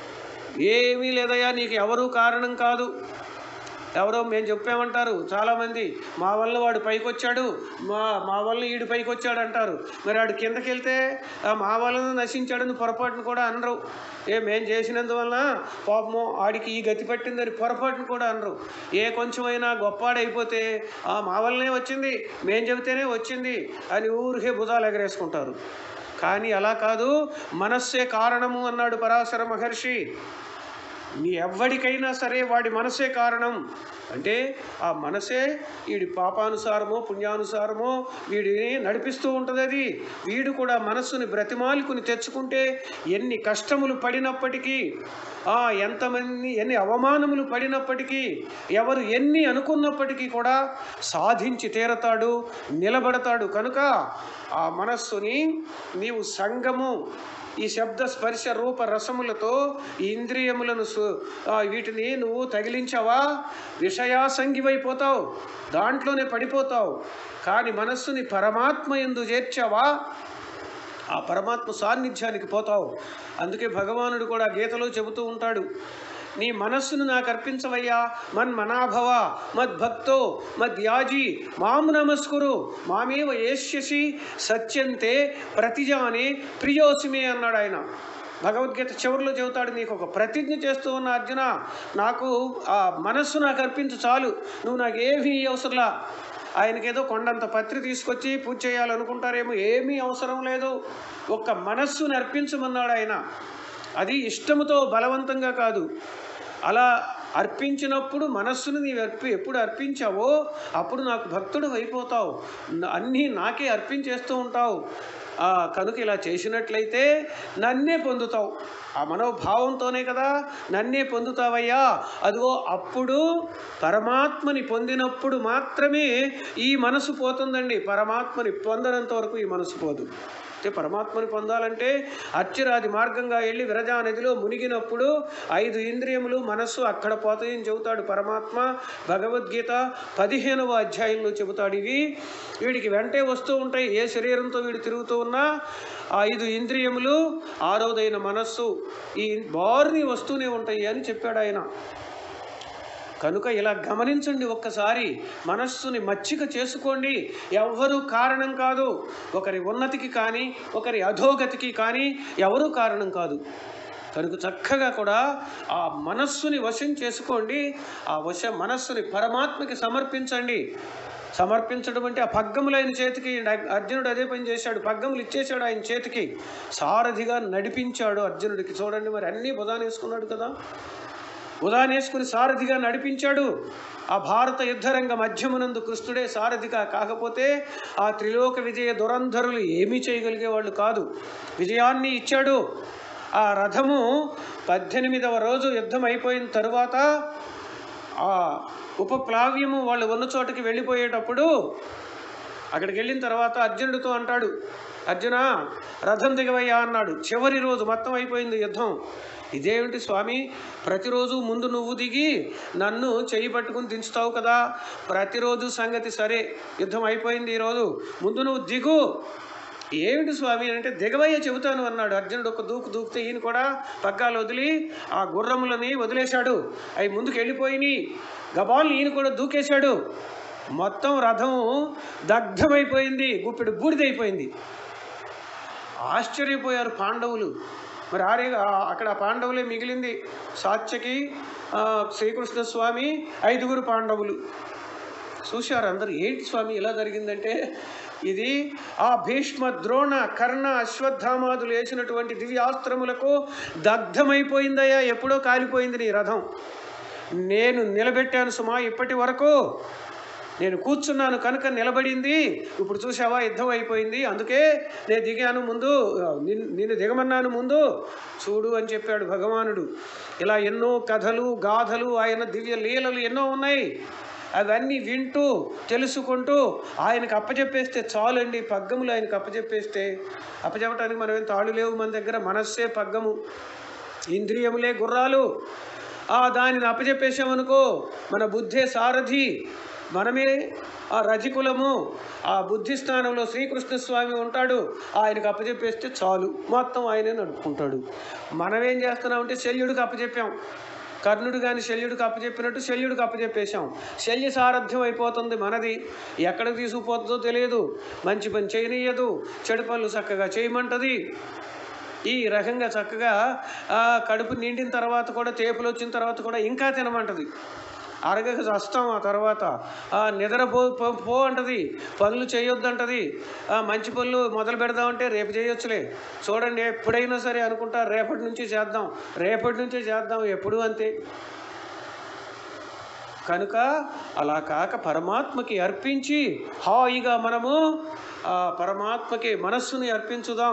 ఏమీ లేదయ్యా నీకు ఎవరూ కారణం కాదు ఎవరో మేము చెప్పామంటారు చాలామంది మా వల్ల వాడు పైకి వచ్చాడు మా మా వల్ల ఈడు పైకి వచ్చాడు అంటారు మరి వాడు కిందకి వెళ్తే "ఆ, మా వలన నశించాడని పొరపాటును కూడా అనరు ఏ మేము చేసినందువల్ల పాపము ఆడికి ఈ గతి పట్టిందని పొరపాటును కూడా అనరు ఏ కొంచెమైనా గొప్పాడైపోతే "ఆ, మా వల్లనే వచ్చింది మేము చెబితేనే వచ్చింది అని ఊరికే భుజాలు ఎగరేసుకుంటారు కానీ అలా కాదు మనస్సే కారణము అన్నాడు పరాశర మహర్షి నీ ఎవ్వడికైనా సరే వాడి మనసే కారణం అంటే ఆ మనసే వీడి పాపానుసారమో పుణ్యానుసారమో వీడిని నడిపిస్తూ ఉంటుంది అది వీడు కూడా మనస్సుని బ్రతిమాలుకుని తెచ్చుకుంటే ఎన్ని కష్టములు పడినప్పటికీ ఆ ఎంతమంది ఎన్ని అవమానములు పడినప్పటికీ ఎవరు ఎన్ని అనుకున్నప్పటికీ కూడా సాధించి తీరతాడు నిలబడతాడు కనుక ఆ మనస్సుని నీవు సంగము ఈ శబ్ద స్పర్శ రూప రసములతో ఈ ఇంద్రియములను సు- ఆ, వీటిని నువ్వు తగిలించావా విషయాసంగివైపోతావు దాంట్లోనే పడిపోతావు కానీ మనస్సుని పరమాత్మ ఎందు చేర్చావా ఆ పరమాత్మ సాన్నిధ్యానికి పోతావు అందుకే భగవానుడు కూడా గీతలో చెబుతూ ఉంటాడు నీ మనస్సును నాకు అర్పించవయ్యా మన్ మనాభవ మద్భక్తో మద్యాజీ మాం నమస్కురు మామేవ ఏష్యసి సత్యంతే ప్రతిజానే ప్రియోసిమే అన్నాడు ఆయన భగవద్గీత చివరిలో చెబుతాడు నీకు ఒక ప్రతిజ్ఞ చేస్తూ ఉన్న అర్జున నాకు ఆ మనస్సు నాకు అర్పించు చాలు నువ్వు నాకు ఏమీ అవసరంలా ఆయనకేదో కొండంత పత్రి తీసుకొచ్చి పూజ చేయాలనుకుంటారేమో ఏమీ అవసరం లేదు ఒక్క మనస్సుని అర్పించమన్నాడు ఆయన అది ఇష్టముతో బలవంతంగా కాదు అలా అర్పించినప్పుడు మనస్సును నీవు అర్పి ఎప్పుడు అర్పించావో అప్పుడు నాకు భక్తుడు అయిపోతావు న- అన్నీ నాకే అర్పించేస్తూ ఉంటావు ఆ, కనుక ఇలా చేసినట్లయితే నన్నే పొందుతావు ఆ మనోభావంతోనే కదా నన్నే పొందుతావయ్యా అదిగో అప్పుడు పరమాత్మని పొందినప్పుడు మాత్రమే ఈ మనసు పోతుందండి పరమాత్మని పొందనంత వరకు ఈ మనసు పోదు అంటే పరమాత్మని పొందాలంటే అర్చిరాది మార్గంగా వెళ్ళి విరజా నదిలో మునిగినప్పుడు ఐదు ఇంద్రియములు మనస్సు అక్కడ పోతాయని చెబుతాడు పరమాత్మ భగవద్గీత పదిహేనవ అధ్యాయంలో చెబుతాడు ఇవి వీడికి వెంటే వస్తూ ఉంటాయి ఏ శరీరంతో వీడు తిరుగుతూ ఉన్నా ఆ ఐదు ఇంద్రియములు ఆరోదైన మనస్సు ఈ బారుని వస్తూనే ఉంటాయి అని చెప్పాడు ఆయన కనుక ఇలా గమనించండి ఒక్కసారి మనస్సుని మచ్చిక చేసుకోండి ఎవ్వరూ కారణం కాదు ఒకరి ఉన్నతికి కానీ ఒకరి అధోగతికి కానీ ఎవరూ కారణం కాదు కనుక చక్కగా కూడా ఆ మనస్సుని వశం చేసుకోండి ఆ వశ మనస్సుని పరమాత్మకి సమర్పించండి సమర్పించడం అంటే ఆ పగ్గములు ఆయన చేతికి అర్జునుడు అదే పని చేశాడు పగ్గములు ఇచ్చేశాడు ఆయన చేతికి సారథిగా నడిపించాడు అర్జునుడికి చూడండి మరి అన్నీ బుధాన వేసుకున్నాడు కదా ఉదానేసుకుని సారథిగా నడిపించాడు ఆ భారత యుద్ధరంగ మధ్యమునందు కృష్ణుడే సారథిగా కాకపోతే ఆ త్రిలోక విజయ దురంధరులు ఏమీ చేయగలిగే వాళ్ళు కాదు విజయాన్ని ఇచ్చాడు ఆ రథము పద్దెనిమిదవ రోజు యుద్ధం అయిపోయిన తరువాత ఆ ఉపప్లావ్యము వాళ్ళు ఉన్న చోటకి వెళ్ళిపోయేటప్పుడు అక్కడికి వెళ్ళిన తర్వాత అర్జునుడితో అంటాడు అర్జున రథం దిగవయ్యా అన్నాడు చివరి రోజు మొత్తం అయిపోయింది యుద్ధం ఇదేమిటి స్వామి ప్రతిరోజు ముందు నువ్వు దిగి నన్ను చెయ్యి పట్టుకుని దించుతావు కదా ప్రతిరోజు సంగతి సరే యుద్ధం అయిపోయింది ఈరోజు ముందు నువ్వు దిగు ఏమిటి స్వామి అంటే దిగవయ్య చెబుతాను అన్నాడు అర్జునుడు ఒక దూకు దూకితే ఈయన కూడా పగ్గాలు వదిలి ఆ గుర్రములని వదిలేశాడు అవి ముందుకు వెళ్ళిపోయినాయి గబాల్ని ఈయన కూడా దూకేశాడు మొత్తం రథం దగ్ధమైపోయింది గుప్పెడు బూడిదైపోయింది ఆశ్చర్యపోయారు పాండవులు మరి ఆరే ఆ- అక్కడ ఆ పాండవులే మిగిలింది సాత్యకి ఆ, శ్రీకృష్ణ స్వామి ఐదుగురు పాండవులు చూశారు అందరు ఏంటి స్వామి ఇలా జరిగిందంటే ఇది ఆ భీష్మ ద్రోణ కర్ణ అశ్వత్థామాదులు వేసినటువంటి దివ్యాస్త్రములకు దగ్ధమైపోయిందయ్యా ఎప్పుడో కాలిపోయింది నీ రథం నేను నిలబెట్టాను సుమా ఇప్పటి వరకు నేను కూర్చున్నాను కనుక నిలబడింది ఇప్పుడు చూసావా యుద్ధం అయిపోయింది అందుకే నేను దిగాను ముందు నిన్- నిన్ను దిగమన్నాను ముందు చూడు అని చెప్పాడు భగవానుడు ఇలా ఎన్నో కథలు గాథలు ఆయన దివ్య లీలలు ఎన్నో ఉన్నాయి అవన్నీ వింటూ తెలుసుకుంటూ ఆయనకు అప్పచెప్పేస్తే చాలండి పగ్గములు ఆయనకు అప్పచెప్పేస్తే అప్పచెప్పడానికి మనం ఏం తాళ్ళు లేవు మన దగ్గర మనస్సే పగ్గము ఇంద్రియములే గుర్రాలు ఆ దానిని అప్పచెప్పేసామనుకో మన బుద్ధే సారథి మనమే ఆ రజికులము ఆ బుద్ధి స్థానంలో శ్రీకృష్ణ స్వామి ఉంటాడు ఆయనకు అప్పచెప్పేస్తే చాలు మొత్తం ఆయనే నడుపుకుంటాడు మనం ఏం చేస్తున్నామంటే శల్యుడికి అప్పచెప్పాం కర్ణుడు కానీ శల్యుడికి అప్పచెప్పినట్టు శల్యుడికి అప్పచెప్పేశాం శల్య సారథ్యం అయిపోతుంది మనది ఎక్కడికి తీసుకుపోతుందో తెలియదు మంచి పని చేయనీయదు చెడు పనులు చక్కగా చేయమంటది ఈ రకంగా చక్కగా ఆ, కడుపు నిండిన తర్వాత కూడా తేపులు వచ్చిన తర్వాత కూడా ఇంకా తినమంటది అరగక చస్తాం ఆ తర్వాత ఆ, నిద్ర పో పో పో అంటది పనులు చేయొద్దంటది ఆ, మంచి పనులు మొదలు పెడదామంటే రేపు చేయొచ్చులే చూడండి ఎప్పుడైనా సరే అనుకుంటా రేపటి నుంచి చేద్దాం రేపటి నుంచే చేద్దాం ఎప్పుడు అంతే కనుక అలా కాక పరమాత్మకి అర్పించి హాయిగా మనము ఆ పరమాత్మకి మనస్సుని అర్పించుదాం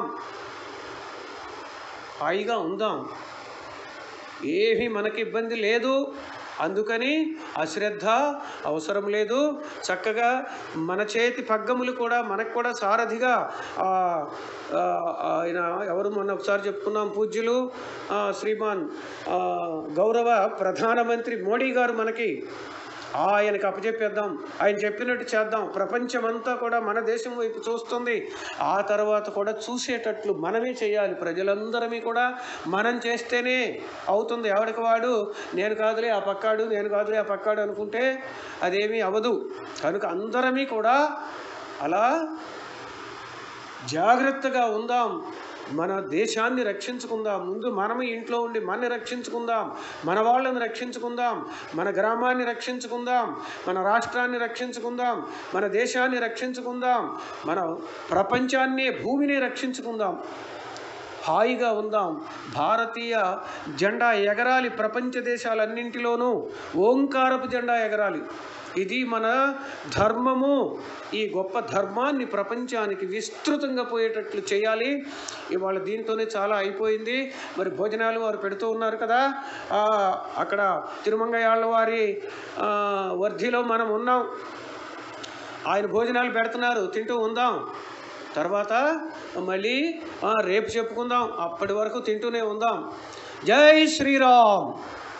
హాయిగా ఉందాం ఏమీ మనకి ఇబ్బంది లేదు అందుకని అశ్రద్ధ అవసరం లేదు చక్కగా మన చేతి పగ్గములు కూడా మనకు కూడా సారథిగా ఆ, ఆ, ఆయన ఎవరు మొన్న ఒకసారి చెప్పుకున్నాం పూజ్యులు ఆ, శ్రీమాన్ ఆ, గౌరవ ప్రధానమంత్రి మోడీ గారు మనకి ఆయనకు అప్పచెప్పేద్దాం ఆయన చెప్పినట్టు చేద్దాం ప్రపంచమంతా కూడా మన దేశం వైపు చూస్తుంది ఆ తర్వాత కూడా చూసేటట్లు మనమే చేయాలి ప్రజలందరమీ కూడా మనం చేస్తేనే అవుతుంది ఎవరికి వాడు నేను కాదులే ఆ పక్కాడు నేను కాదులే ఆ పక్కాడు అనుకుంటే అదేమీ అవదు కనుక అందరమీ కూడా అలా జాగ్రత్తగా ఉందాం మన దేశాన్ని రక్షించుకుందాం ముందు మనము ఇంట్లో ఉండి మనని రక్షించుకుందాం మన వాళ్ళని రక్షించుకుందాం మన గ్రామాన్ని రక్షించుకుందాం మన రాష్ట్రాన్ని రక్షించుకుందాం మన దేశాన్ని రక్షించుకుందాం మన ప్రపంచాన్నే భూమిని రక్షించుకుందాం హాయిగా ఉందాం భారతీయ జెండా ఎగరాలి ప్రపంచ దేశాలన్నింటిలోనూ ఓంకారపు జెండా ఎగరాలి ఇది మన ధర్మము ఈ గొప్ప ధర్మాన్ని ప్రపంచానికి విస్తృతంగా పోయేటట్లు చేయాలి ఇవాళ దీంతోనే చాలా అయిపోయింది మరి భోజనాలు వారు పెడుతూ ఉన్నారు కదా ఆ, అక్కడ తిరుమంగయాళ్ళ వారి ఆ, వర్ధిలో మనం ఉన్నాం ఆయన భోజనాలు పెడుతున్నారు తింటూ ఉందాం తర్వాత మళ్ళీ ఆ, రేపు చెప్పుకుందాం అప్పటి వరకు తింటూనే ఉందాం జై శ్రీరామ్